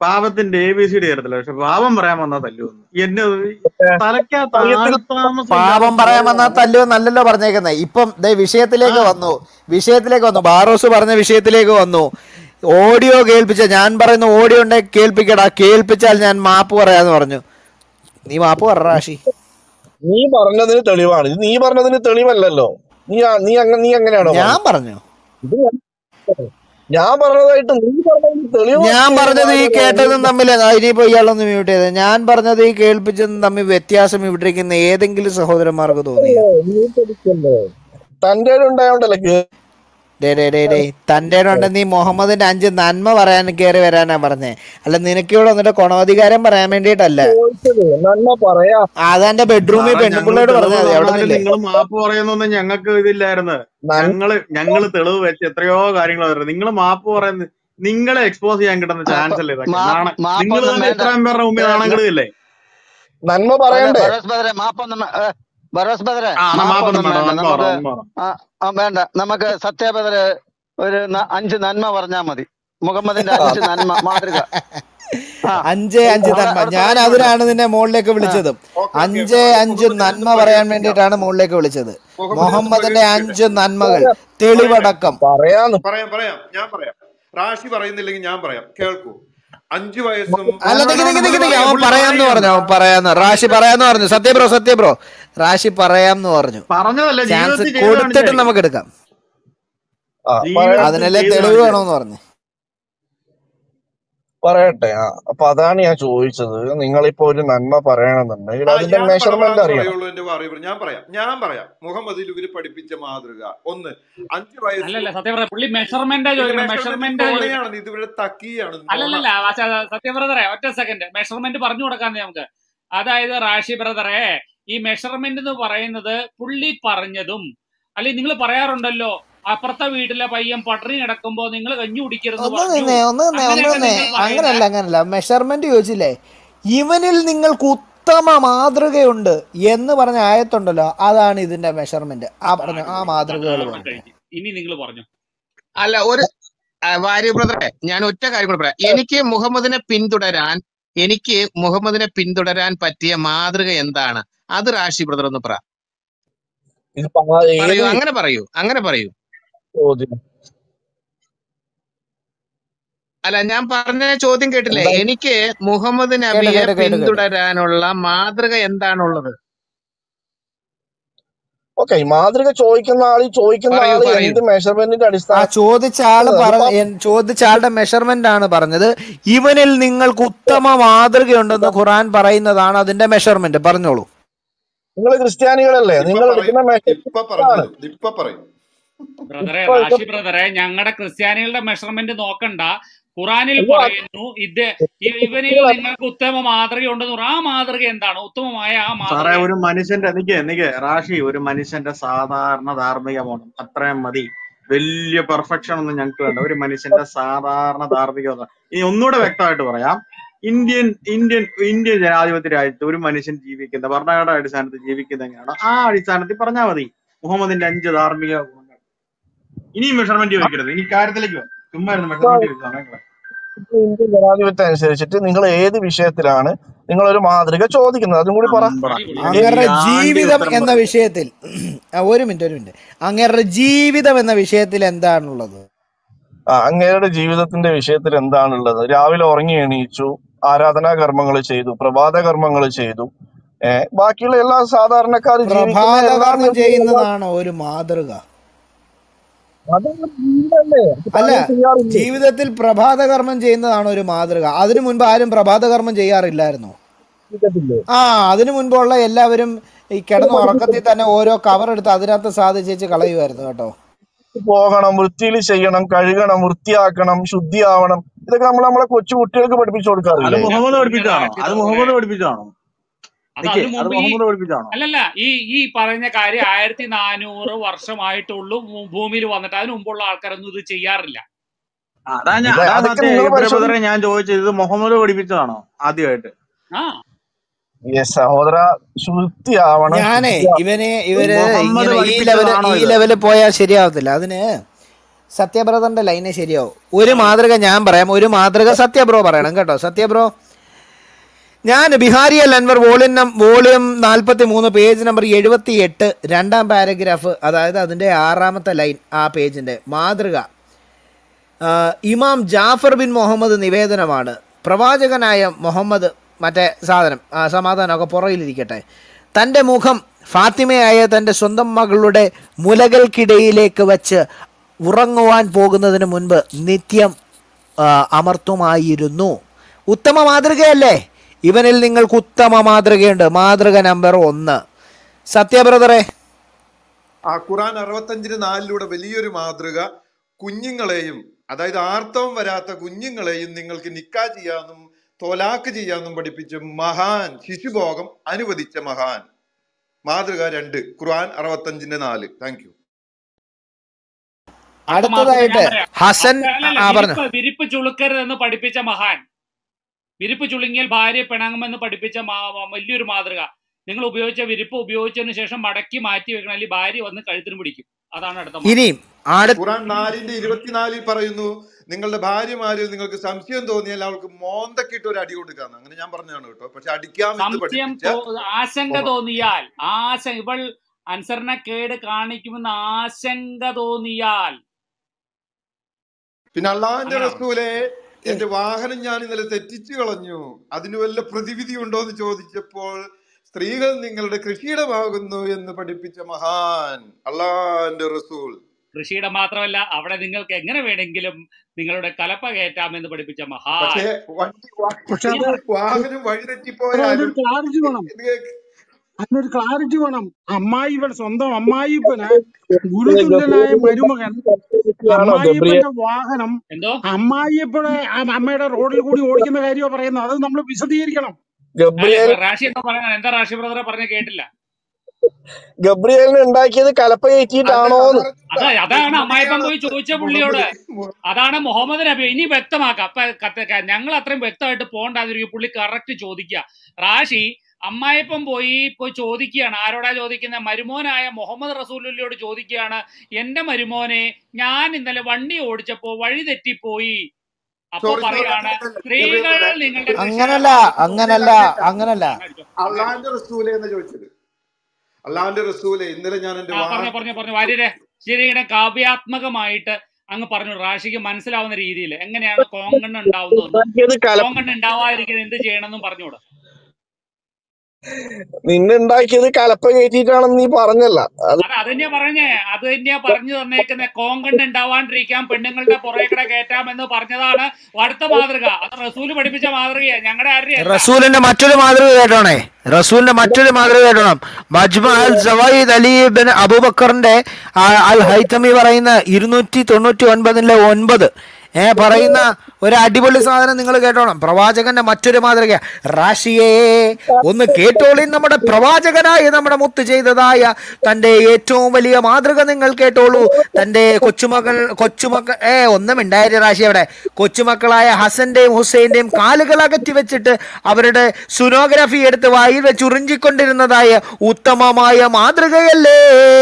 പാപത്തിന്റെ എ ബി സി ഡി അറിയത്തില്ല പക്ഷെ പാപം പറയാൻ വന്നാ തല്ലുവന്നു എന്നെ തലയ്ക്കകത്ത് അറിയത്തില്ല ആൾത്താമസം ഇല്ലാത്ത പാപം പറയാൻ വന്നാൽ സാധനമാണ് തല്ലുവോ നല്ലല്ലോ പറഞ്ഞേക്കുന്നത് ഇപ്പം ദേ വിഷയത്തിലേക്ക് വന്നു വിഷയത്തിലേക്ക് വന്നു ബാറോസ് പറഞ്ഞ വിഷയത്തിലേക്ക് വന്നു ഓഡിയോ കേൾപ്പിച്ച ഞാൻ പറയുന്ന ഓഡിയോ ഉണ്ടെ കേൾപ്പിക്കടാ കേൾപ്പിച്ചാൽ ഞാൻ മാപ്പ് പറയാന്ന് പറഞ്ഞു നീ മാപ്പ് പറ റാഷി നീ പറഞ്ഞതിന് തെളിവാണ് ഇത് നീ പറഞ്ഞതിന് തെളിവല്ലല്ലോ നീ ആ- നീ അങ്ങ നീ എങ്ങനെയാണോ ഞാൻ പറഞ്ഞത് പറഞ്ഞു ഇത് ഞാൻ ഞാൻ പറഞ്ഞതായിട്ട് നീ പറഞ്ഞതിന് തെളിവ് ഞാൻ പറഞ്ഞത് ഈ കേട്ടതും തമ്മിൽ ഇനിയിപ്പോ ഇയാളൊന്ന് മ്യൂട്ട് ചെയ്ത് ഞാൻ പറഞ്ഞത് ഈ കേൾപ്പിച്ചതും തമ്മിൽ വ്യത്യാസം ഇവിടെ ഇരിക്കുന്ന ഏതെങ്കിലും സഹോദരന്മാർക്ക് തോന്നിയോ നീ പഠിക്കല്ലേ തന്റെ ഉണ്ടായോണ്ടല്ലേ കേ- ഡേ ഡേ ഡേ ഡേ തൻ്റെ ഉണ്ട് നീ മുഹമ്മദിന്റെ അഞ്ച് നന്മ പറയാൻ കയറി വരാനാ പറഞ്ഞേ അല്ല നിനക്ക് ഇവിടെ വന്നിട്ട് ഗുണവധികാരം പറയാൻ വേണ്ടിയിട്ടല്ല ചോദിച്ചത് നന്മ പറയാ അതെന്റെ ബെഡ്റൂമിൽ സാറേ ഞങ്ങൾ പെണ്ണുപിള്ളയോട് തെളിവ് പറഞ്ഞാൽ മതി അവിടെ പറഞ്ഞാലും നിന്നില്ലേ നിങ്ങൾ മാപ്പ് പറയുന്നൊന്നും ഞങ്ങൾക്ക് ഇതില്ലായിരുന്നു നന്മ ഞങ്ങള് ഞങ്ങള് തെളിവ് വെച്ച് എത്രയോ കാര്യങ്ങൾ പറയുന്നത് നിങ്ങൾ മാപ്പ് പറയുന്നത് നിങ്ങളെ എക്സ്പോസ് ചെയ്യാൻ കിട്ടുന്ന ചാൻസ് അല്ലേ ഇതൊക്കെ നാണ നിങ്ങൾ മാപ്പൊന്നും തന്നെ വേണ്ട ഇത്രയും പേരുടെ മുമ്പിൽ നാണം കെടുകയില്ലേ നന്മ അല്ല പറയണ്ടേ ബറോസ് ബദറെ മാപ്പൊന്നും വേ- ഏ, ബറോസ് ബദറെ ആ എന്നാ മാപ്പൊന്നും മാപ്പൊന്നും വേണ്ട വേണ്ട നന്മ പറ നമുക്ക് നന്മ പറ ആ ആ, വേണ്ട നമുക്ക് സത്യബദറെ ഒരു ന- അഞ്ച് നന്മ പറഞ്ഞാ മതി മുഹമ്മദിന്റെ ആ, അഞ്ച് നന്മ മാതൃക ആ അഞ്ച് അഞ്ച് അവിടെ നന്മ അടുത്ത ഞാൻ ആഴ്ച വിടും അതിനാണ് നിന്നെ മുകളിലേക്ക് ആ വിളിച്ചതും ഓക്കെ ഓക്കെ അഞ്ച് അഞ്ച് മുഹമ്മദിന് നന്മ എന്ത് പറയാൻ പ്രകീർത്തിക്കാം വേണ്ടിയിട്ടാണ് മുകളിലേക്ക് വിളിച്ചത് മുഹമ്മദിന് എന്ത് മുഹമ്മദിന്റെ പ്രകീർത്തിക്കട്ടെ അഞ്ച് നന്മകൾ പറയാം പറയട്ടെ തെളിവടക്കം പറയാന്ന് പറയാം പറയാം ഞാൻ പറയാം റാഷി പറയുന്നില്ലെങ്കിൽ ഞാൻ പറയാം കേൾക്കൂ അഞ്ചു വയസ്സും അല്ല നോ നിക്ക് നോ നിക്ക് പുള്ളി നിക്ക് നിക്ക് പറയാ അവൻ പുള്ളി പറയാന്ന് പറയുകയാണ് പറഞ്ഞു അവൻ പറയാന്ന് റാഷി പറയാന്ന് പറഞ്ഞു സത്യ ബ്രോ സത്യ ബ്രോ റാഷി പറയാന്ന് പറഞ്ഞു പറഞ്ഞതല്ല ചാൻസ് ജീവിതത്തിൽ ചെയ്ത് കൊടുത്തിട്ട് കാണിച്ചായി നമുക്ക് എടുക്കാം ആ പറയാ ജീവിതത്തിൽ അതിനല്ലേ ചെയ്ത് തെളിവ് കാണിച്ചായി വേണമെന്ന് പറഞ്ഞു പറയട്ടെ ആ അപ്പൊ അതാണ് ഞാൻ ചോദിച്ചത് നിങ്ങളിപ്പോ ഒരു നന്മ പറയണമെന്നുണ്ടെങ്കിൽ ആ അതിന്റെ ഞാൻ മെഷർമെന്റ് പടപടാന്ന് അറിയണം പറയുള്ളൂ എന്റെ പറയൂ ഞാൻ പറയാം ഞാൻ പറയാം മുഹമ്മദിൽ ഇവര് പഠിപ്പിച്ച മാതൃക ഒന്ന് അഞ്ചു വയസ്സും അല്ലല്ല സത്യം പറഞ്ഞ പുള്ളി മെഷർമെന്റാ ഇത് ചോദിക്കുന്നത് മെഷർമെന്റ് മെഷർമെന്റാ ചോദിക്കുന്നത് നുണയാണ് ഇത് ഇവരുടെ തക്കിയാണ് നുണ അല്ലല്ലല്ല സത്യം ബ്രദറെ ഒറ്റ സെക്കൻഡ് മെഷർമെന്റ് പറഞ്ഞു കൊടുക്കാൻ നമുക്ക് അതായത് റാഷി ബ്രദറെ ഈ മെഷർമെന്റ് എന്ന് പറയുന്നത് പുള്ളി പറഞ്ഞതും അല്ലെങ്കിൽ നിങ്ങൾ പറയാറുണ്ടല്ലോ അപ്പുറത്തെ വീട്ടിലെ പയ്യൻ പട്ടിണി കിടക്കുമ്പോ നിങ്ങൾ കഞ്ഞി കുടിക്കരുതെന്ന് ഒന്ന് പറഞ്ഞു നിന്നേ ഒന്ന് നിന്നേ ഒന്ന് അങ്ങനെയൊക്കെ നിന്നേ നിങ്ങൾ പറയുന്ന അങ്ങനല്ല അങ്ങനല്ല മെഷർമെന്റ് ചോദിച്ചില്ലേ ഇവനിൽ നിങ്ങൾക്ക് ഉത്തമ മാതൃകയുണ്ട് എന്ന് പറഞ്ഞ ആയത്തുണ്ടല്ലോ അതാണ് ഇതിന്റെ മെഷർമെന്റ് ആ പറഞ്ഞ ആ മാതൃകകൾ അവിടെ പറഞ്ഞു കഴിഞ്ഞു ഇനി നിങ്ങൾ പറഞ്ഞു അല്ല ഒരു ആ, വാര്യ ബ്രദറെ ഞാൻ ഒറ്റ കാര്യം കൂടെ പറയാം എനിക്ക് മുഹമ്മദിനെ പിന്തുടരാൻ എനിക്ക് മുഹമ്മദിനെ പിന്തുടരാൻ പറ്റിയ മാതൃക എന്താണ് അത് റാഷി ബ്രദർ ഒന്ന് പറ ഇത് പ- ഏത് പറയൂ അങ്ങനെ പറയൂ അങ്ങനെ പറയൂ ചോദ്യം അല്ല ഞാൻ പറഞ്ഞ ചോദ്യം കേട്ടില്ലേ എന്താ എനിക്ക് മുഹമ്മദ് കേട്ട് നബിയെ കേട്ട് കേട്ട് കേട്ട് പിന്തുടരാനുള്ള മാതൃക എന്താണുള്ളത് ഓക്കെ മാതൃക ചോദിക്കുന്ന ആള് ഈ ചോദിക്കുന്ന പറയൂ ആള് പറയൂ എന്ത് മെഷർമെന്റിന്റെ ആ അടിസ്ഥാനത്തിൽ ചോദിച്ച ആള് പറ അതിപ്പോ എൻ- ചോദിച്ച ആളുടെ മെഷർമെന്റ് ആണ് പറഞ്ഞത് ഇവനിൽ നിങ്ങൾക്ക് ഉത്തമ മാതൃകയുണ്ടെന്ന് ഖുറാൻ പറയുന്നതാണ് അതിന്റെ മെഷർമെന്റ് പറഞ്ഞോളൂ നിങ്ങൾ ക്രിസ്ത്യാനികളല്ലേ ഇപ്പൊ നിങ്ങൾ പറയും എടുക്കുന്ന മെഷർമെന്റ് ഇപ്പൊ ആണ് പറഞ്ഞത് ഇപ്പൊ പറയും ബ്രദറെ ഇപ്പൊ റാഷി ബ്രദറെ ഞങ്ങളുടെ ക്രിസ്ത്യാനികളുടെ മെഷർമെന്റ് നോക്കണ്ട ഖുറാനിൽ അയ്യോ അത് പറയുന്നു ഇത് ഇ- ഇവനിൽ നിങ്ങൾ നിങ്ങൾക്ക് ഉത്തമ മാതൃകയുണ്ടെന്ന് പറ- ആ മാതൃക എന്താണ് ഉത്തമമായ ആ സാറേ മാതൃക ഒരു മനുഷ്യന്റെ നിക്ക് നിക്ക് റാഷി ഒരു മനുഷ്യന്റെ സാധാരണ ധാർമ്മിക മോണം അത്രയും മതി വലിയ പെർഫെക്ഷൻ ഒന്നും ഞങ്ങൾക്ക് വേണ്ട ഒരു മനുഷ്യന്റെ സാധാരണ ധാർമ്മികത ഇനി ഒന്നുകൂടെ വ്യക്തമായിട്ട് പറയാം ഇന്ത്യൻ ഇന്ത്യൻ ഇന്ത്യൻ ജനാധിപത്യ രാജ്യത്ത് ഒരു മനുഷ്യൻ ജീവിക്കുന്ന ഭരണഘടന അടിസ്ഥാനത്തിൽ ജീവിക്കുന്ന എങ്ങനെയാണോ ആ അടിസ്ഥാനത്തിൽ പറഞ്ഞാൽ മതി മുഹമ്മദിന്റെ അഞ്ച് ധാർമ്മിക ഗുണങ്ങൾ ഇനിയും മെഷർമെന്റ് ചോദിക്കരുത് ഇനി കാര്യത്തിലേക്ക് വാ. ചുമ്മാ ഇരുന്ന് മെഷർമെന്റ് ചോദിച്ചാൽ ഇന്ത്യൻ ജനാധിപത്യം അനുസരിച്ചിട്ട് നിങ്ങൾ ഏത് വിഷയത്തിലാണ് നിങ്ങൾ ഒരു മാതൃക ചോദിക്കുന്നത് അതും കൂടി പറ അമ്പട അടിപൊളി ഈ അങ്ങേരുടെ ആണ്ടി ജീവിതം ഉത്തരം എന്ന പറയും വിഷയത്തിൽ ആ, ഒരു മിനിറ്റ് ഒരു മിനിറ്റ് അങ്ങേരുടെ ജീവിതം എന്ന വിഷയത്തിൽ എന്താണുള്ളത് ആ അങ്ങയുടെ ജീവിതത്തിന്റെ വിഷയത്തിൽ എന്താണുള്ളത് രാവിലെ ഉറങ്ങി എണീച്ചു ആരാധനാ കർമ്മങ്ങൾ ചെയ്തു പ്രഭാത കർമ്മങ്ങൾ ചെയ്തു ഏഹ് ബാക്കിയുള്ള എല്ലാ സാധാരണക്കാർ ജീവിക്കുന്ന എല്ലാ പ്രഭാതകർമ്മം ദിവസവും എല്ലാ ചെയ്യുന്നതാണോ ഒരു മാതൃക അതൊരു ജീവിതമല്ലേ അത് അല്ല പലരും ചെയ്യാറില്ലേ ജീവിതത്തിൽ പ്രഭാതകർമ്മം ചെയ്യുന്നതാണോ ഒരു മാതൃക അതിനു മുൻപ് ആരും പ്രഭാതകർമ്മം ചെയ്യാറില്ലായിരുന്നോ ജീവിതത്തില്ലേ ആ അതിനു മുൻപുള്ള എല്ലാവരും ഈ കിടന്ന ഉറക്കത്തിൽ തന്നെ ഓരോ കവർ എടുത്ത് അതിനകത്ത് സാധിച്ചേച്ച് കളയുമായിരുന്നു കേട്ടോ പോകണം വൃത്തിയിൽ ചെയ്യണം കഴുകണം വൃത്തിയാക്കണം ശുദ്ധിയാവണം ഇതൊക്കെ നമ്മൾ നമ്മളെ കൊച്ചു കുട്ടികൾക്ക് പഠിപ്പിച്ചു അത് കൊടുക്കാറില്ലേ എന്റെ മുഹമ്മദ് പൊന്ന് പഠിപ്പിച്ചതാണോ റാഷി അത് ബ്രദറെ മുഹമ്മദ് പഠിപ്പിച്ചതാണോ അത് നിക്കേ അതിനു അത് മുമ്പ് ഈ മുഹമ്മദ് പഠിപ്പിച്ചതാണോ അല്ലല്ല ഈ ഈ പറഞ്ഞ കാര്യം ആയിരത്തി നാനൂറ് വർഷമായിട്ടുള്ളൂ ഭൂ- ഭൂമിയിൽ വന്നിട്ട് അതിനു മുമ്പുള്ള ആൾക്കാരൊന്നും ഇത് ചെയ്യാറില്ല ആ, അതാ ഞാൻ ഇത് അതാ അതൊക്കെ സത്യം നിങ്ങൾ ഇബ്രാഹിം പരിശോധന ബ്രദറെ ഞാൻ ചോദിച്ചത് ഇത് മുഹമ്മദ് പഠിപ്പിച്ചതാണോ ആദ്യമായിട്ട് ആ യെസ് സഹോദര ശുദ്ധിയാവണം ഞാനേ ശുദ്ധിയാവണം ഇവന് ഇവര് മുഹമ്മദ് ഇങ്ങനെ ഈ ലെവല് പഠിപ്പിച്ചതാണോ ഈ ഇത് ലെവല് പോയാൽ ശരിയാവത്തില്ല അതിന് സത്യബ്രദറിന്റെ ലൈന് ശരിയാവും ഒരു മാതൃക ഞാൻ പറയാം ഒരു മാതൃക സത്യബ്രോ പറയണം കേട്ടോ സത്യബ്രോ ഞാൻ ബിഹാരി അൽ അൻവർ വോളിയം നം വോളിയം നാൽപ്പത്തി മൂന്ന് പേജ് നമ്പർ എഴുപത്തി എട്ട് രണ്ടാം പാരഗ്രാഫ് അതായത് അതിൻ്റെ ആറാമത്തെ ലൈൻ ആ പേജിൻ്റെ മാതൃക ആ, ഇമാം ജാഫർ ബിൻ മുഹമ്മദ് നിവേദനമാണ് പ്രവാചകനായ മുഹമ്മദ് മറ്റേ സാധനം ആ, സമാധാനമൊക്കെ പുറകിലിരിക്കട്ടെ തൻ്റെ മുഖം ഫാത്തിമയായ തൻ്റെ സ്വന്തം മകളുടെ മുലകൾക്കിടയിലേക്ക് വച്ച് ഉറങ്ങുവാൻ പോകുന്നതിന് മുൻപ് നിത്യം ആ, അമർത്തുമായിരുന്നു ഉത്തമ മാതൃകയല്ലേ ഇവനിൽ നിങ്ങൾക്ക് ഉത്തമ മാതൃകയുണ്ട് മാതൃക നമ്പർ ഒന്ന് സത്യബ്രദറെ ആ ഖുറാൻ അറുപത്തഞ്ചിന് നാലിലൂടെ വലിയൊരു മാതൃക കുഞ്ഞുങ്ങളെയും അതായത് ആർത്തവം വരാത്ത കുഞ്ഞുങ്ങളെയും നിങ്ങൾക്ക് നിക്കാ ചെയ്യാന്നും തോലാക്ക് ചെയ്യാന്നും പഠിപ്പിച്ച് മഹാൻ ശിശുഭോഗം അനുവദിച്ച മഹാൻ മാതൃക രണ്ട് ഖുർആൻ അറുപത്തഞ്ചിന്റെ നാല് താങ്ക് യു അപ്പൊ മാതൃക അടുത്തതായിട്ട് ഞാൻ പറയാം ഹസൻ അപ്പൊ അല്ലല്ല ആ പറഞ്ഞു വിരിപ്പ് വിരിപ്പ് ചുളുക്കരുതെന്ന് പഠിപ്പിച്ച മഹാൻ വിരിപ്പ് ചുളുങ്ങിയാൽ ഭാര്യ പിണങ്ങുമെന്ന് പഠിപ്പിച്ച മാ- മാ- വലിയൊരു മാതൃക നിങ്ങൾ ഉപയോഗിച്ച വിരിപ്പ് ഉപയോഗിച്ചതിന് ശേഷം മടക്കി മാറ്റി വെക്കണം അല്ലെങ്കിൽ ഭാര്യ വന്ന് കഴുത്തിന് പിടിക്കും അതാണ് അടുത്ത മാതൃക ഇനിയും അടുത്ത ഖുറാൻ നാലിന്റെ ഇരുപത്തിനാലിൽ പറയുന്നു നിങ്ങളുടെ ഭാര്യമാരിൽ നിങ്ങൾക്ക് സംശയം തോന്നിയാൽ അവൾക്ക് മോന്തക്കിട്ട് ഒരു അടി കൊടുക്കാന്ന് അങ്ങനെ ഞാൻ പറഞ്ഞതാണ് കേട്ടോ പക്ഷെ അടിക്കാമെന്ന് സംശയം പഠിപ്പിച്ച തോ- ആശങ്ക മുഹ- തോന്നിയാൽ ആശ ഇവൾ അനുസരണക്കേട് കാണിക്കുമെന്ന് ആശങ്ക തോന്നിയാൽ പിന്നെ അള്ളാഹിന്റെ അങ്ങനെയാണ് റസൂലെ എന്റെ വാഹനം ഞാൻ ഇന്നലെ തെറ്റിച്ചു കളഞ്ഞു അതിന് വല്ല പ്രതിവിധി ഉണ്ടോ എന്ന് ചോദിച്ചപ്പോൾ സ്ത്രീകൾ നിങ്ങളുടെ കൃഷിയിടമാകുന്നു എന്ന് പഠിപ്പിച്ച മഹാൻ അള്ളാഹിന്റെ റസൂൽ കൃഷിയുടെ മാത്രമല്ല അവിടെ നിങ്ങൾക്ക് എങ്ങനെ വേണമെങ്കിലും നിങ്ങളുടെ കലപ്പ കയറ്റാമെന്ന് പഠിപ്പിച്ച മഹാൻ പക്ഷേ വണ്ടി വാ- പക്ഷെ അത് വാഹനം സാറേ വഴിതെറ്റിപ്പോയാലും അതിനൊരു ക്ലാരിറ്റി വേണം ഇത് അതിനൊരു ക്ലാരിറ്റി വേണം അമ്മായി ഇവൻ സ്വന്തം അമ്മായിപ്പന് ഗുരുതുല്യനായ മരുമകൻ ആണോ ഗബ്രിയേൽ അമ്മായിയപ്പന്റെ വാഹനം എന്തോ അമ്മായിയപ്പനെ ആ അമ്മയുടെ റോഡിൽ കൂടി ഓടിക്കുന്ന കാര്യമാണ് പറയുന്നത് അത് നമ്മൾ വിശദീകരിക്കണം അല്ല ഗബ്രിയേൽ ഇപ്പൊ റാഷി എന്താ പറയുന്നത് എന്താ റാഷി ബ്രദറെ പറഞ്ഞ കേട്ടില്ല ഗബ്രിയേലിനെ ഉണ്ടാക്കിയത് കലപ്പ അല്ല കയറ്റിയിട്ടാണോന്ന് അതാ അതറിഞ്ഞൂടാ അതാണ് അമ്മായിപ്പം മുഹമ്മദിനെയാണ് പോയി ചോദിച്ച പുള്ളിയോട് മുഹമ്മദ് മു- അതാണ് മുഹമ്മദ് നബി ഇനി വ്യക്തമാക്കാം അപ്പൊ കത്ത- ക- ഞങ്ങൾ അത്രയും വ്യക്തമായിട്ട് പോകണ്ടാതിരിക്കും പുള്ളി കറക്റ്റ് ചോദിക്കുക റാഷി അമ്മായിപ്പം പോയി പോയി ചോദിക്കുകയാണ് ആരോടാ ചോദിക്കുന്നത് മരുമോനായ മുഹമ്മദ് റസൂലുള്ളയോട് ചോദിക്കുകയാണ് എന്റെ മരുമോനെ ഞാൻ ഇന്നലെ വണ്ടി ഓടിച്ചപ്പോ വഴി തെറ്റിപ്പോയി അപ്പൊ സോറി സോറി പറയാണ് അങ്ങനെയല്ല സ്ത്രീകൾ ഗബ്രിയേൽ നിങ്ങളുടെ അങ്ങനല്ല കൃഷിയിടമാകുന്നു അങ്ങനല്ല അങ്ങനെയല്ല അങ്ങനല്ല അങ്ങടിച്ചോ അങ്ങടിച്ചോ അള്ളാഹിന്റെ റസൂലെ എന്ന് ചോദിച്ചത് അള്ളാഹിന്റെ റസൂലെ ഇന്നലെ ഞാൻ എന്റെ ആ വാഹനം പറഞ്ഞോ പറഞ്ഞോ പറഞ്ഞു വാര്യരെ ശരിയുടെ കാവ്യാത്മകമായിട്ട് അങ്ങ് പറഞ്ഞു റാഷിക്ക് മനസ്സിലാവുന്ന രീതിയിൽ എങ്ങനെയാണ് കോങ്കണ്ണ് ഉണ്ടാവുന്നതെന്നും ഉണ്ടാക്കിയത് കലപ്പ കോങ്കണ്ണ് ഉണ്ടാവാതിരിക്കുന്നത് എന്ത് ചെയ്യണമെന്നും പറഞ്ഞുകൂടെ നിന്നെ ഉണ്ടാക്കിയത് കലപ്പ കയറ്റിയിട്ടാണെന്ന് നീ പറഞ്ഞല്ല അത് അത് അത് തന്നെയാ പറഞ്ഞേ അത് തന്നെയാ പറഞ്ഞു തന്നേക്കുന്ന കോങ്കണ്ണ് ഉണ്ടാവാണ്ടിരിക്കാൻ പെണ്ണുങ്ങളുടെ പുറകെ കയറ്റാമെന്ന് പറഞ്ഞതാണ് അടുത്ത മാതൃക അത് റസൂല് പഠിപ്പിച്ച മാതൃകയാ ഞങ്ങളുടെ ആരുടെ അല്ല റസൂലിന്റെ മറ്റൊരു മാതൃക കേട്ടോണേ റസൂലിന്റെ മറ്റൊരു മാതൃക കേട്ടോണം മജ്മ അൽ സവായിദ് അലി ബിൻ അബൂബക്കറിന്റെ ആ, അൽ ഹൈത്തമി പറയുന്ന ഇരുന്നൂറ്റി തൊണ്ണൂറ്റി ഒൻപതിലെ ഒൻപത് ഏ പറയുന്ന ഒരു അടിപൊളി സാധനം നിങ്ങൾ കേട്ടോണം പ്രവാചകന്റെ മറ്റൊരു മാതൃക റാഷിയെ ഒന്ന് കേട്ടോളി നമ്മുടെ പ്രവാചകനായി നമ്മുടെ മുത്ത് ചെയ്തതായ തന്റെ ഏറ്റവും വലിയ മാതൃക നിങ്ങൾ കേട്ടോളൂ തന്റെ കൊച്ചുമകൾ കൊച്ചുമക്കൾ ഏ ഒന്നും ഉണ്ടായിരുന്നു റാശി അവിടെ കൊച്ചുമക്കളായ ഹസന്റെയും ഹുസൈന്റെയും കാലുകൾ അകറ്റി വെച്ചിട്ട് അവരുടെ സുനോഗ്രഫി എടുത്ത് വായിൽ വെച്ച് ഉറിഞ്ചിക്കൊണ്ടിരുന്നതായ ഉത്തമമായ മാതൃകയല്ലേ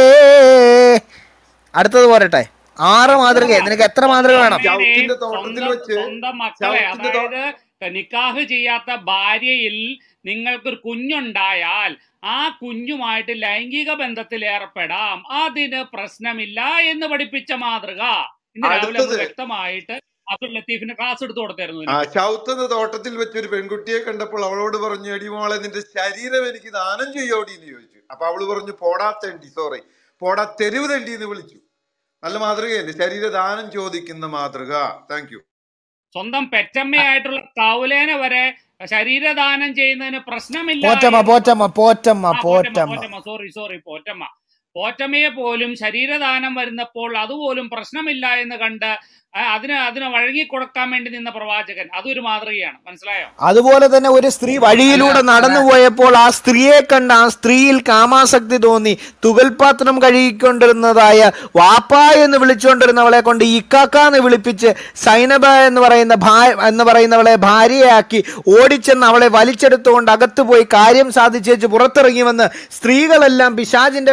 അടുത്തത് പോരട്ടെ ആറ് മാതൃക നിനക്ക് എത്ര മാതൃക വേണം അമ്മേനെയും ശൗത്തിന്റെ തോട്ടത്തിൽ സ്വന്തം വെച്ച് സ്വന്തം മക്കളെ ശൗത്തിന്റെ തോ അതായത് നിക്കാഹ് ചെയ്യാത്ത ഭാര്യയിൽ നിങ്ങൾക്കൊരു കുഞ്ഞുണ്ടായാൽ ആ കുഞ്ഞുമായിട്ട് ലൈംഗിക ബന്ധത്തിൽ ഏർപ്പെടാം അതിന് പ്രശ്നമില്ല എന്ന് പഠിപ്പിച്ച മാതൃക ഇന്ന് രാവിലെ നമ്മൾ അടുത്തത് വ്യക്തമായിട്ട് അബ്ദുൽ ലത്തീഫിന് ക്ലാസ് എടുത്തു കൊടുത്തായിരുന്നു ആ ഇതിനെപ്പറ്റി ശൗത്തുന്ന തോട്ടത്തിൽ വെച്ച് ഒരു പെൺകുട്ടിയെ കണ്ടപ്പോൾ അവളോട് പറഞ്ഞു എടി മോളെ നിന്റെ ശരീരം എനിക്ക് ദാനം ചെയ്യോടി എന്ന് ചോദിച്ചു അപ്പൊ അവള് പറഞ്ഞു പോടാ തെണ്ടി സോറി പോടാ തെരുവ് തെണ്ടി എന്ന് വിളിച്ചു നല്ല മാതൃകയല്ലേ ശരീരദാനം ചോദിക്കുന്ന മാതൃക താങ്ക് യു സ്വന്തം പെറ്റമ്മയായിട്ടുള്ള കൗലേനെ വരെ ശരീരദാനം ചെയ്യുന്നതിന് പ്രശ്നമില്ല പോറ്റമ്മ എന്ന് പോറ്റമ്മ പോറ്റമ്മ ആ പോറ്റമ്മ പോറ്റമ്മ പോറ്റമ്മ സോറി സോറി പോറ്റമ്മ പോറ്റമ്മയെ പോലും ശരീരദാനം വരുന്നപ്പോൾ അതുപോലും പ്രശ്നമില്ല എന്ന് കണ്ട് ആ, അതിന് അതിന് വഴങ്ങിക്കൊടുക്കാൻ വേണ്ടി നിന്ന പ്രവാചകൻ അതൊരു മാതൃകയാണ് മനസ്സിലായോ അതുപോലെ തന്നെ ഒരു സ്ത്രീ അല്ല വഴിയിലൂടെ അല്ല നടന്നു പോയപ്പോൾ ആ സ്ത്രീയെ കണ്ട് ആ സ്ത്രീയിൽ കാമാസക്തി തോന്നി തുകൽപാത്രം കഴുകിക്കൊണ്ടിരുന്നതായ വാപ്പ എന്ന് വിളിച്ചുകൊണ്ടിരുന്നവളെ കൊണ്ട് ഇക്കാക്ക എന്ന് വിളിപ്പിച്ച് സൈനബ എന്ന് പറയുന്ന ഭാ എന്ന് പറയുന്നവളെ ഭാര്യയാക്കി ഓടിച്ചെന്ന് അവളെ വലിച്ചെടുത്തുകൊണ്ട് അകത്ത് പോയി കാര്യം സാധിച്ചേച്ച് പുറത്തിറങ്ങി വന്ന് സ്ത്രീകളെല്ലാം പിശാചിന്റെ വേഷത്തിൽ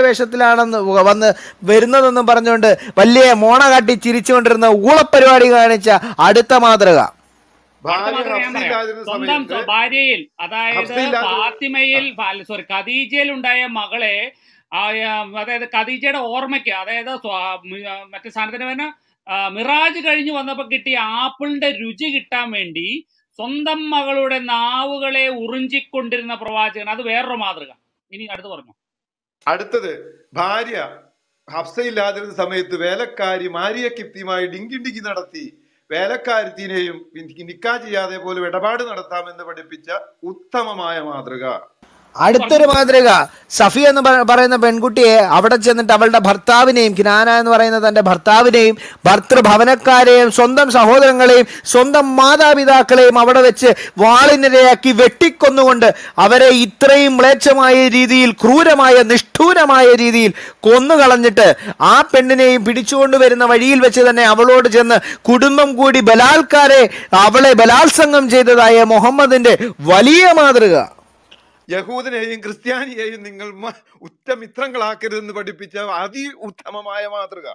മനുഷ്യനാണെന്ന് വന്ന് വരുന്നതെന്നും പറഞ്ഞുകൊണ്ട് വലിയ മോണ കാട്ടി ചിരിച്ചുകൊണ്ടിരുന്ന ഊളപ്പരിപാടി കാണിച്ച അടുത്ത മാതൃക ഭാര്യ മാതൃക ഞാൻ പറയാം ഹഫ്സയില്ലാതിരുന്ന സ്വന്തം സമയത്ത് സ്വ- ഭാര്യയിൽ അതായത് ഹഫ്സയില്ലാതിരുന്ന ഫാത്തിമയിൽ സോറി ഖദീജയിൽ ഉണ്ടായ മകളെ ആ, ആ, അതായത് ഖദീജയുടെ ഓർമ്മയ്ക്ക് അതായത് സ്വ- മി- ആ, മറ്റേ സാധനത്തിന് തന്നെ ആ, മിറാജ് കഴിഞ്ഞ് വന്നപ്പോൾ കിട്ടിയ ആപ്പിളിന്റെ രുചി കിട്ടാൻ വേണ്ടി സ്വന്തം മകളുടെ നാവുകളെ ഉറിഞ്ചിക്കൊണ്ടിരുന്ന പ്രവാചകൻ അത് വേറൊരു മാതൃക ഇനി അടുത്ത് പറഞ്ഞു അടുത്തത് ഭാര്യ ഹഫ്സയില്ലാതിരുന്ന സമയത്ത് വേലക്കാരി മാരിയ കിപ്തിയുമായി ഡിങ്കി ഡിങ്കി നടത്തി വേലക്കാരത്തിനെയും നിക്കാ ചെയ്യാതെ പോലും ഇടപാട് നടത്താമെന്ന് പഠിപ്പിച്ച ഉത്തമമായ മാതൃക അടുത്തൊരു മാതൃക സഫി എന്ന് പ- പറയുന്ന പെൺകുട്ടിയെ അവിടെ ചെന്നിട്ട് അവളുടെ ഭർത്താവിനെയും കിനാന എന്ന് പറയുന്ന തന്റെ ഭർത്താവിനെയും ഭർത്തൃഭവനക്കാരെയും സ്വന്തം സഹോദരങ്ങളെയും സ്വന്തം മാതാപിതാക്കളെയും അവിടെ വെച്ച് വാളിനിരയാക്കി വെട്ടിക്കൊന്നുകൊണ്ട് അവരെ ഇത്രയും മ്ലേച്ഛമായ രീതിയിൽ ക്രൂരമായ നിഷ്ഠൂരമായ രീതിയിൽ കൊന്നുകളഞ്ഞിട്ട് ആ പെണ്ണിനെയും പിടിച്ചുകൊണ്ട് വരുന്ന വഴിയിൽ വെച്ച് തന്നെ അവളോട് ചെന്ന് കുടുംബം കൂടി ബലാത്കാരെ അവളെ ബലാത്സംഗം ചെയ്തതായ മുഹമ്മദിന്റെ വലിയ മാതൃക യഹൂദനെയും ക്രിസ്ത്യാനിയെയും നിങ്ങൾ മ- ഉറ്റമിത്രങ്ങളാക്കരുതെന്ന് പഠിപ്പിച്ച അതി ഉത്തമമായ മാതൃക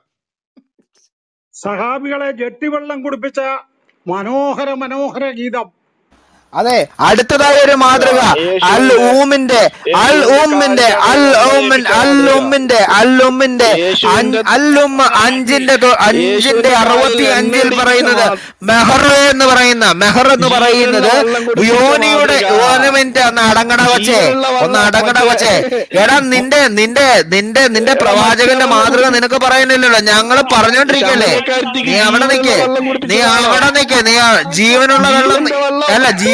സഹാബികളെ ജെട്ടിവെള്ളം കുടിപ്പിച്ച മനോഹര മനോഹര ഗീതം അതെ അടുത്തതായ ഒരു മാതൃക അൽ ഊമിന്റെ അൽ ഊമിന്റെ അൽ ഊമിൻ അൽ ഉമ്മിന്റെ അൽ ഉമ്മിന്റെ അൻ- അൽ ഉമ്മ അഞ്ചിന്റെ തൊ- അഞ്ചിന്റെ അറുപത്തി അഞ്ചിൽ പറയുന്നത് മെഹർ എന്ന് പറയുന്ന മെഹർ എന്ന് പറയുന്നത് യോനിയുടെ ഒരു മിനിറ്റ് ഒന്ന് അടങ്ങട കൊച്ചേ ഒന്ന് അടങ്ങട കൊച്ചേ എടാ നിന്റെ നിന്റെ നിന്റെ നിന്റെ പ്രവാചകന്റെ മാതൃക നിനക്ക് പറയാനില്ലല്ലോ ഞങ്ങള് പറഞ്ഞോണ്ടിരിക്കല്ലേ നീ അവിടെ നിക്കേ നീ അവിടെ നിക്കേ നീ ആ ജീവനുള്ള വെള്ളം അല്ല ജീവനുള്ള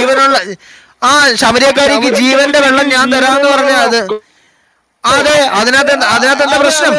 ആ ശബരിയക്കാരിക്ക് ജീവന്റെ വെള്ളം ഞാൻ തരാന്ന് പറഞ്ഞ അത് അതെ അതിനകത്ത് എന്താ- അതിനകത്ത് എന്താ പ്രശ്നം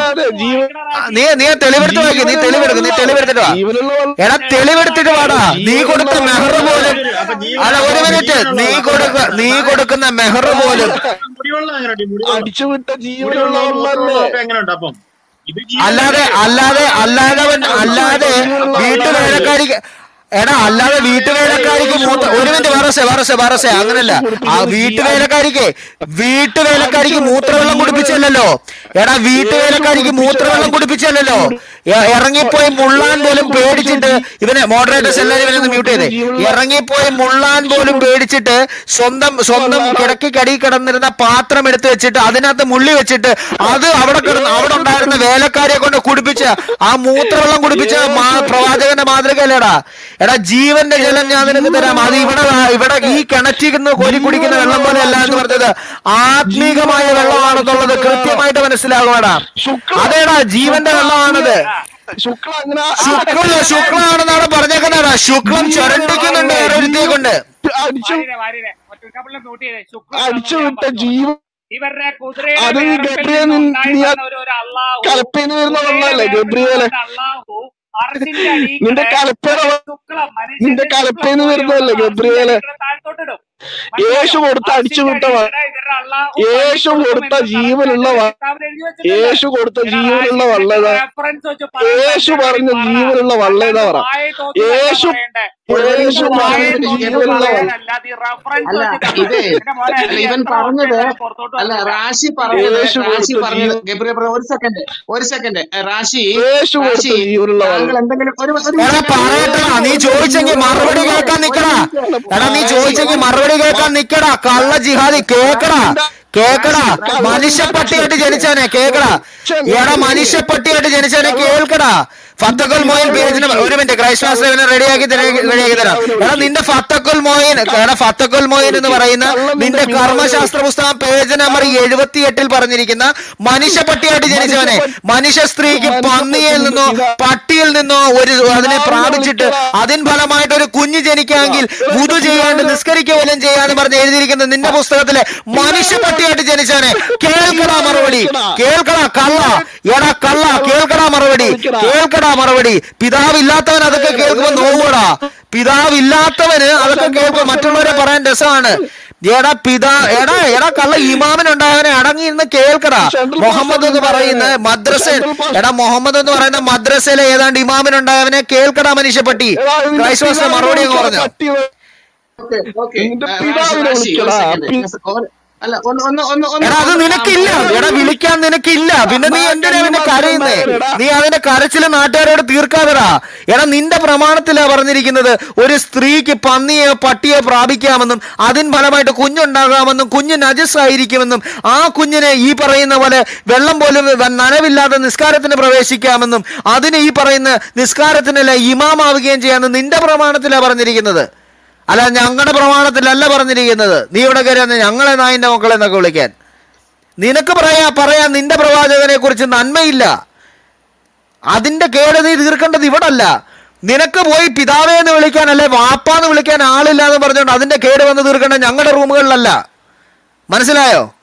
ആ, നീ നീ തെളിവെടുത്ത് വായിക്കും നീ തെളിവെടുക്കും നീ തെളിവെടുത്തിട്ട് വാ എടാ തെളിവെടുത്തിട്ട് വാടാ നീ കൊടുത്ത മെഹർ പോലും അല്ല ഒരു മിനിറ്റ് നീ കൊടുക്ക നീ കൊടുക്കുന്ന മെഹർ പോലും മുടിവെള്ളം എങ്ങനെയുണ്ട് ഈ മുടിവെള്ളം അടിച്ചുവിട്ട ജീവനുള്ള മുടിവെള്ളം വെള്ളമല്ലേ മൂത്രവെള്ളമൊക്കെ എങ്ങനെയുണ്ട് അപ്പം ഇത് അല്ലാതെ അല്ലാതെ അല്ലാതെ അവൻ- അല്ലാതെ വീട്ടുവേലക്കാരിക്ക് എടാ അല്ലാതെ വീട്ടുവേലക്കാരിക്ക് മൂത്ത ഒരു മിനിറ്റ് വറസെ വറസെ വറസെ അങ്ങനല്ല ആ വീട്ടുവേലക്കാരിക്ക് വീട്ടുവേലക്കാരിക്ക് മൂത്രവെള്ളം കുടിപ്പിച്ചല്ലോ എടാ വീട്ടുവേലക്കാരിക്ക് മൂത്രവെള്ളം കുടിപ്പിച്ചല്ലോ എ- ഇറങ്ങിപ്പോയി മുള്ളാൻ പോലും പേടിച്ചിട്ട് ഇവനെ മോഡറേറ്റേഴ്സ് എല്ലാവരും ഇവനെ മ്യൂട്ട് ചെയ്തേ ഇറങ്ങിപ്പോയി മുള്ളാൻ പോലും പേടിച്ചിട്ട് സ്വന്തം സ്വന്തം കിടക്കി കടി കിടന്നിരുന്ന പാത്രം എടുത്ത് വെച്ചിട്ട് അതിനകത്ത് മുള്ളി വെച്ചിട്ട് അത് അവിടെ കിടന്ന് അവിടെ ഉണ്ടായിരുന്ന വേലക്കാരെ കൊണ്ട് കുടിപ്പിച്ച് ആ മൂത്രവെള്ളം കുടിപ്പിച്ച മാ- പ്രവാചകന്റെ മാതൃകയല്ലേടാ എടാ ജീവന്റെ ജലം ഞാൻ നിനക്ക് തരാം അത് ഇവിടെ വാ- ഇവിടെ ഈ കിണറ്റിൽ നിന്ന് കോരി കുടിക്കുന്ന വെള്ളം പോലെ അല്ല എന്ന് പറഞ്ഞത് ആത്മീകമായ വെള്ളമാണെന്നുള്ളത് കൃത്യമായിട്ട് മനസ്സിലാകുവാടാ അതേടാ ജീവന്റെ വെള്ളമാണത് ശുക്ല അങ്ങനെ ശുക്ല ശുക്ലാണെന്നാണ് പറഞ്ഞേക്കുന്നതാ ശുക്ലം ചുരണ്ടിക്കുന്നുണ്ട് ഓരോരുത്തരെ കൊണ്ട് അടിച്ചു വാര്യരെ, വാര്യരെ, ഒറ്റ കപ്പിളിനെ മ്യൂട്ട് ചെയ്തേ. ശുക്രൻ ആണെന്ന് ഞാൻ അടിച്ചുവിട്ട പറഞ്ഞു. ജീവൻ ഇവരുടെ കുതിരയുടെ അത് ഈ വേർപ്പിൽ ഗബ്രിയേൽ നിന്ന് നീ ഉണ്ടായി നീ ആ വന്ന ഒരു ഒരു അള്ളാഹു കലപ്പേന്ന് വരുന്ന കുതിരയുടെ വെള്ളമല്ലേ വേർപ്പിൽ ഗബ്രിയേലെ നിന്ന് അള്ളാഹു അർശിന്റെ അടിയിൽ നിന്റെ കൂടെ കലപ്പേന്ന് ഒരു വ- ശുക്ലം നിന്റെ മനുഷ്യന്റെ ശുക്ലം കലപ്പേന്ന് വരുന്നതല്ലേ പോലെയുള്ള അർശിന്റെ ഗബ്രിയേലെ അടിയിൽ കൂടെ താഴ്ത്തോട്ടിടും യേശു മനസ്സിലായോ കൊടുത്ത അടിച്ചു അർശിന്റെ വിട്ട അടിയിൽ വ- കൂടെ ഇവരുടെ അള്ളാഹു യേശു പള്ളിക്കൊടുക്കും കൊടുത്ത എന്ന് ജീവനുള്ള കറക്റ്റായിട്ട് വ- കിതാബിൽ എഴുതി വെച്ചിട്ടുണ്ട് യേശു കൊടുത്ത എടാ ജീവനുള്ള റാഷിദ് വള്ള നിനക്ക് ഏതാ റെഫറൻസ് വെച്ച് പറയാൻ യേശു പറ്റുകയാണെങ്കിൽ പറഞ്ഞ പറ ജീവനുള്ള വള്ള ഏതാ അല്ലാണ്ട് പറ വായെ തോന്നിയതല്ല യേശു പറയണ്ടേ യേശു നിനക്ക് വായെ പറഞ്ഞ തോന്നിയത് ജീവനുള്ള വള്ള പറയാനല്ല അത് റെഫറൻസ് അല്ല വെച്ചിട്ടാണ് ഇത് എന്റെ മോനെ അല്ല നീ ഇവൻ എത്ര പറഞ്ഞത് ഉറപ്പിച്ചാലും പുറത്തോട്ട് അല്ല വരത്തില്ല റാഷി പറഞ്ഞത് യേശു റാഷി കൊടുത്ത പറഞ്ഞത് ജീവൻ ഗബ്രിയേൽ ബ്രദർ, ഒരു സെക്കൻഡ് ഒരു സെക്കൻഡ് റാഷി യേശു കൊടുത്ത റാഷി ജീവനുള്ള താങ്കൾ വള്ള എന്തെങ്കിലും ഒരു ഒരു എടാ മിനിറ്റ് പറയട്ടടാ നീ ചോദിച്ചെങ്കിൽ മറുപടി കേൾക്കാൻ നിക്കടാ എടാ നീ ചോദിച്ചെങ്കിൽ മറുപടി കേൾക്കാൻ നിക്കടാ കള്ള ജിഹാദി കേക്കടാ കേക്കടാ മനുഷ്യപ്പട്ടിയായിട്ട് ജനിച്ചവനെ കേക്കടാ എടാ മനുഷ്യപ്പട്ടിയായിട്ട് ജനിച്ചവനെ കേൾക്കടാ ഫത്തക്കുൽ മോയിൻ പേജിന് ഒരു മിനിറ്റ് ക്രൈസ്റ്റ് ഇവനെ റെഡിയാക്കി റെഡിയാക്കി തരാം എടാ നിന്റെ ഫത്തക്കുൽ മോയിൻ എടാ ഫത്തക്കുൽ മോയിൻ എന്ന് പറയുന്ന നിന്റെ കർമ്മശാസ്ത്ര പുസ്തകം പേജ് നമ്പർ എഴുപത്തി എട്ടിൽ പറഞ്ഞിരിക്കുന്ന മനുഷ്യപ്പട്ടിയായിട്ട് ജനിച്ചവനെ മനുഷ്യ സ്ത്രീക്ക് പന്നിയിൽ നിന്നോ പട്ടിയിൽ നിന്നോ ഒരു അതിനെ പ്രാപിച്ചിട്ട് അതിൻ ഫലമായിട്ട് ഒരു കുഞ്ഞ് ജനിക്കാമെങ്കിൽ വുതു ചെയ്യാണ്ട് നിസ്കരിക്കുക പോലും ചെയ്യാന്ന് പറഞ്ഞ് എഴുതിയിരിക്കുന്ന നിന്റെ പുസ്തകത്തിലെ മനുഷ്യപ്പട്ടിയായിട്ട് ജനിച്ചവനെ കേൾക്കടാ മറുപടി കേൾക്കടാ കള്ള എടാ കള്ള കേൾക്കടാ മറുപടി കേൾക്കടാ മറുപടി പിതാവില്ലാത്തവൻ അതൊക്കെ കേൾക്കുമ്പോ നോവൂടാ പിതാവില്ലാത്തവന് അതൊക്കെ കേൾക്കുമ്പോ മറ്റുള്ളവരെ പറയാൻ രസമാണ് എടാ പിതാ എടാ എടാ കള്ള ഇമാമിനുണ്ടായവനെ അടങ്ങിയിരുന്ന് കേൾക്കടാ മുഹമ്മദ് എന്ന് പറയുന്ന മദ്രസ എടാ മുഹമ്മദ് എന്ന് പറയുന്ന മദ്രസയിലെ ഏതാണ്ട് ഇമാമിനുണ്ടായവനെ കേൾക്കടാ മനുഷ്യപ്പട്ടി എടാ, നിന്റെ ക്രൈസ്റ്റ് മാസ്റ്റർ പിതാവിനെ മറുപടി അങ്ങ് വിളിക്കടാ പറഞ്ഞു പട്ടി ഓക്കെ ഓക്കെ നിന്റെ റാഷി പിതാവിനെ റാഷി ഒരു വിളിക്കടാ സെക്കൻഡ് പി- ഒരു അല്ല ഒന്ന് ഒന്ന് ഒന്ന് ഒന്ന് എടാ അത് ഒന്ന് ആ നിനക്കില്ല എടാ വിളിക്കാൻ നിനക്കില്ല പിന്നെ നീ എന്തിനാ പിന്നെ കരയുന്നേ നീ അതിന്റെ കരച്ചില് നാട്ടുകാരോട് തീർക്കാതെടാ എടാ നിന്റെ പ്രമാണത്തിലാ പറഞ്ഞിരിക്കുന്നത് ഒരു സ്ത്രീക്ക് പന്നിയെ പട്ടിയെ പ്രാപിക്കാമെന്നും അതിൻ ഫലമായിട്ട് കുഞ്ഞുണ്ടാകാമെന്നും കുഞ്ഞ് നജസ് ആയിരിക്കുമെന്നും ആ കുഞ്ഞിനെ ഈ പറയുന്ന പോലെ വെള്ളം പോലും വ- നനവില്ലാതെ നിസ്കാരത്തിന് പ്രവേശിക്കാമെന്നും അതിന് ഈ പറയുന്ന നിസ്കാരത്തിനല്ല ഇമാമാവുകയും ചെയ്യാമെന്ന് നിന്റെ പ്രമാണത്തിലാ പറഞ്ഞിരിക്കുന്നത് അല്ല ഞങ്ങളുടെ പ്രമാണത്തിലല്ല പറഞ്ഞിരിക്കുന്നത് നീ ഇവിടെ കയറി ഞങ്ങളെ നായിന്റെ മക്കളെ എന്നൊക്കെ വിളിക്കാൻ നിനക്ക് പറയാ പറയാ നിന്റെ പ്രവാചകനെ കുറിച്ച് നന്മയില്ല അതിന്റെ കേട് നീ തീർക്കേണ്ടത് ഇവിടല്ല നിനക്ക് പോയി പിതാവേ എന്ന് വിളിക്കാൻ അല്ലെ വാപ്പാന്ന് വിളിക്കാൻ ആളില്ല എന്ന് പറഞ്ഞുകൊണ്ട് അതിന്റെ കേട് വന്ന് തീർക്കേണ്ടത് ഞങ്ങളുടെ റൂമുകളിലല്ല മനസ്സിലായോ